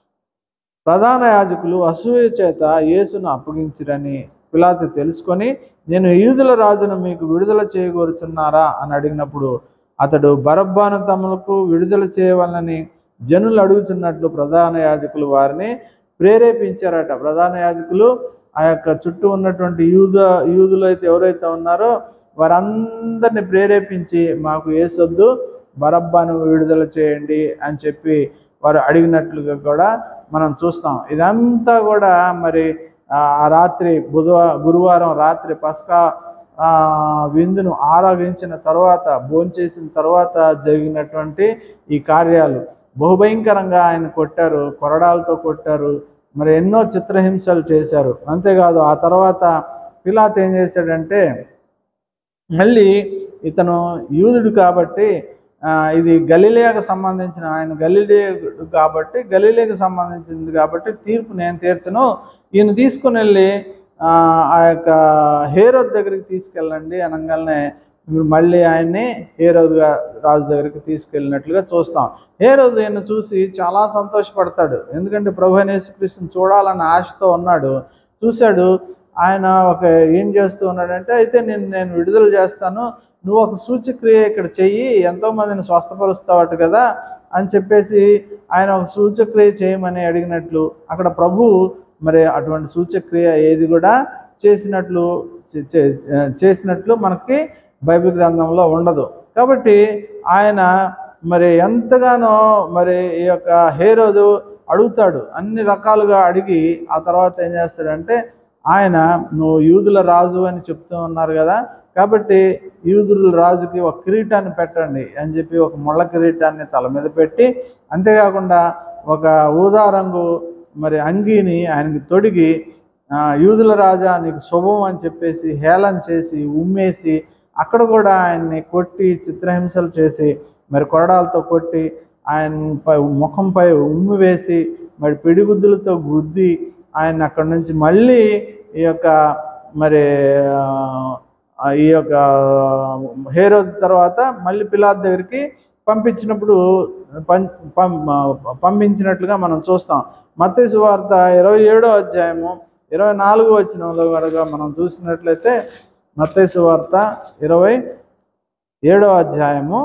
ప్రధాన యాజకులు అసూయ చేత యేసును అప్పగించిరని పిలాతు తెలుసుకొని నేను యూదుల రాజును మీకు విడుదల చేయగోరుచున్నారా అని అడిగినప్పుడు అతడు బరబ్బాను తమకు విడుదల చేయవలనని జనులు అడుగుతున్నట్లు ప్రధాన యాజకులు వారిని ప్రేరేపించారట ప్రధాన యాజకులు ఆ యొక్క చుట్టూ ఉన్నటువంటి యూద యూదులు అయితే ఎవరైతే ఉన్నారో వారందరిని ప్రేరేపించి మాకు ఏసొద్దు బరబ్బాను విడుదల చేయండి అని చెప్పి వారు అడిగినట్లుగా కూడా మనం చూస్తాం ఇదంతా కూడా మరి ఆ ఆ రాత్రి బుధవా గురువారం రాత్రి పస్కా ఆ, విందును ఆరాధించిన తర్వాత భోంచేసిన తర్వాత జరిగినటువంటి ఈ కార్యాలు బహుభయంకరంగా ఆయన కొట్టారు కొరడాలతో కొట్టారు మరి ఎన్నో చిత్రహింసలు చేశారు అంతేకాదు ఆ తర్వాత పిలాత్ ఏం చేశాడంటే మళ్ళీ ఇతను యూదుడు కాబట్టి ఆ, ఇది గలిలేయకు సంబంధించిన ఆయన గలిలేయుడు కాబట్టి గలిలేయకు సంబంధించింది కాబట్టి తీర్పు నేను తీర్చను ఈయన తీసుకుని వెళ్ళి ఆ ఆ యొక్క హేరోద్ దగ్గరికి తీసుకెళ్ళండి అనగానే ఇప్పుడు మళ్ళీ ఆయన్ని హేరోద్ గా- రాజు దగ్గరికి తీసుకెళ్ళినట్లుగా చూస్తాం హేరోద్ ఈయన చూసి చాలా సంతోషపడతాడు ఎందుకంటే ప్రభు అయిన యేసుక్రీస్తుని చూడాలన్న ఆశతో ఉన్నాడు చూశాడు ఆయన ఒక ఏం చేస్తూ ఉన్నాడంటే అయితే నేను నేను విడుదల చేస్తాను నువ్వు ఒక సూచక్రియ ఇక్కడ చెయ్యి ఎంతో మందిని స్వస్థపరుస్తావట కదా అని చెప్పేసి ఆయన ఒక సూచక్రియ చేయమని అడిగినట్లు అక్కడ ప్రభు మరి అటువంటి సూచక్రియ ఏది కూడా చేసినట్లు చే- చే- చేసినట్లు మనకి బైబిల్ గ్రంథంలో ఉండదు కాబట్టి ఆయన మరి ఎంతగానో మరి ఈ యొక్క హేరోదు అడుగుతాడు అన్ని రకాలుగా అడిగి ఆ తర్వాత ఏం చేస్తాడంటే ఆయన నువ్వు యూదుల రాజు అని చెప్తూ ఉన్నారు కదా కాబట్టి యూదుల రాజుకి ఒక కిరీటాన్ని పెట్టండి అని చెప్పి ఒక ముళ్ళ కిరీటాన్ని తల మీద పెట్టి అంతేకాకుండా ఒక ఊదా రంగు మరి అంగీని ఆయనకి తొడిగి ఆ, యూదుల రాజా నీకు శుభం అని చెప్పేసి హేళన చేసి ఉమ్మేసి అక్కడ కూడా ఆయన్ని కొట్టి చిత్రహింసలు చేసి మరి కొరడాలతో కొట్టి ఆయన పై ముఖంపై ఉమ్మి వేసి మరి పిడిగుద్దులతో గుద్ది ఆయన అక్కడి నుంచి మళ్ళీ ఈ యొక్క మరి ఆ, ఈ యొక్క హేరో తర్వాత మళ్ళీ పిలాత్ దగ్గరికి పంపించినప్పుడు పం పం పంపించినట్లుగా మనం చూస్తాం మత్తయి సువార్త ఇరవై ఏడో అధ్యాయము ఇరవై నాలుగో వచ్చినంలో కనుక మనం చూసినట్లయితే మత్తయి సువార్త ఇరవై ఏడో అధ్యాయము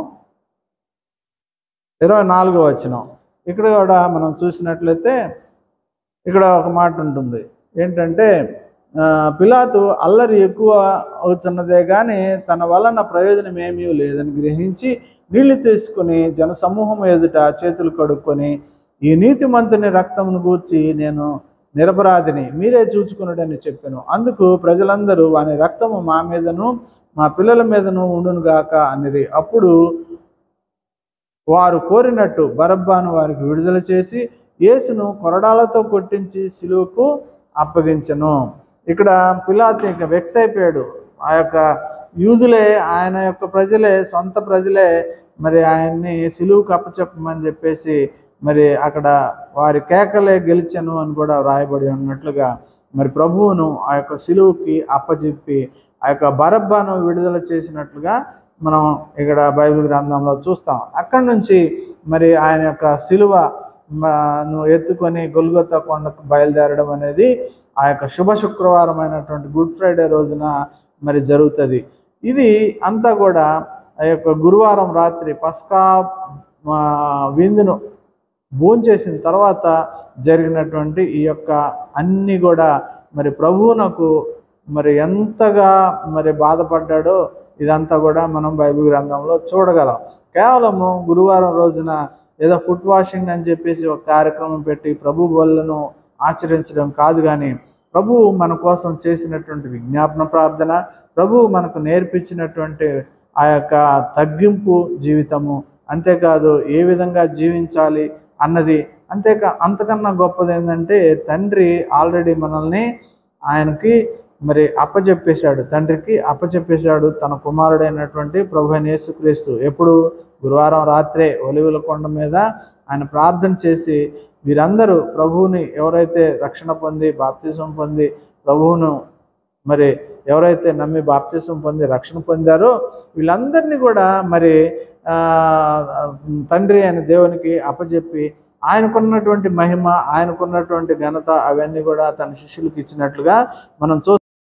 ఇరవై నాలుగో వచనం ఇక్కడ కూడా మనం చూసినట్లయితే ఇక్కడ ఒక మాట ఉంటుంది ఏంటంటే ఆ, పిలాతు అల్లరి ఎక్కువ అవుతున్నదే కానీ తన వలన ప్రయోజనం ఏమీ లేదని గ్రహించి నీళ్లు తీసుకుని జనసమూహం ఎదుట చేతులు కడుక్కొని ఈ నీతిమంతుని రక్తమును గూర్చి నేను నిరపరాధిని మీరే చూచుకున్నాడని చెప్పాను అందుకు ప్రజలందరూ వాని రక్తము మా మీదను మా పిల్లల మీదను ఉండునుగాక అనిరి అప్పుడు వారు కోరినట్టు బరబ్బాను వారికి విడుదల చేసి యేసును కొరడాలతో కొట్టించి సిలువకు అప్పగించను ఇక్కడ పిలాత్ ఇంకా వెక్స్ అయిపోయాడు ఆ యొక్క యూదులే ఆయన యొక్క ప్రజలే సొంత ప్రజలే మరి ఆయన్ని సిలువుకు అప్పచెప్పమని చెప్పేసి మరి అక్కడ వారి కేకలే గెలిచను అని కూడా వ్రాయబడి ఉన్నట్లుగా మరి ప్రభువును ఆ యొక్క సిలువుకి అప్పచెప్పి ఆ యొక్క బరబ్బాను విడుదల చేసినట్లుగా మనం ఇక్కడ బైబిల్ గ్రంథంలో చూస్తాం అక్కడి నుంచి మరి ఆయన యొక్క సిలువ ను ఎత్తుకొని గొల్గొత్త కొండకు బయలుదేరడం అనేది ఆ యొక్క శుభ శుక్రవారం అయినటువంటి గుడ్ ఫ్రైడే రోజున మరి జరుగుతుంది ఇది అంతా కూడా ఆ యొక్క గురువారం రాత్రి పస్కా ఆ, విందును భోంచేసిన తర్వాత జరిగినటువంటి ఈ యొక్క అన్నీ కూడా మరి ప్రభువునకు మరి ఎంతగా మరి బాధపడ్డాడో ఇదంతా కూడా మనం బైబిల్ గ్రంథంలో చూడగలం కేవలము గురువారం రోజున ఏదో ఫుట్ వాషింగ్ అని చెప్పేసి ఒక కార్యక్రమం పెట్టి ప్రభు వల్లను ఆచరించడం కాదు కానీ ప్రభువు మన కోసం చేసినటువంటి విజ్ఞాపన ప్రార్థన ప్రభువు మనకు నేర్పించినటువంటి ఆ యొక్క తగ్గింపు జీవితము అంతేకాదు ఏ విధంగా జీవించాలి అన్నది అంతేకా అంతకన్నా గొప్పది ఏంటంటే తండ్రి ఆల్రెడీ మనల్ని ఆయనకి మరి అప్పచెప్పేశాడు తండ్రికి అప్పచెప్పేశాడు తన కుమారుడైనటువంటి ప్రభు అయిన యేసుక్రీస్తు ఎప్పుడు గురువారం రాత్రే ఒలివుల కొండ మీద ఆయన ప్రార్థన చేసి వీరందరూ ప్రభువుని ఎవరైతే రక్షణ పొంది బాప్తిజం పొంది ప్రభువును మరి ఎవరైతే నమ్మి బాప్తిజం పొంది రక్షణ పొందారో వీళ్ళందరినీ కూడా మరి ఆ, తండ్రి అయిన దేవునికి అప్పచెప్పి ఆయనకున్నటువంటి మహిమ ఆయనకున్నటువంటి ఘనత అవన్నీ కూడా తన శిష్యులకు ఇచ్చినట్లుగా మనం చూ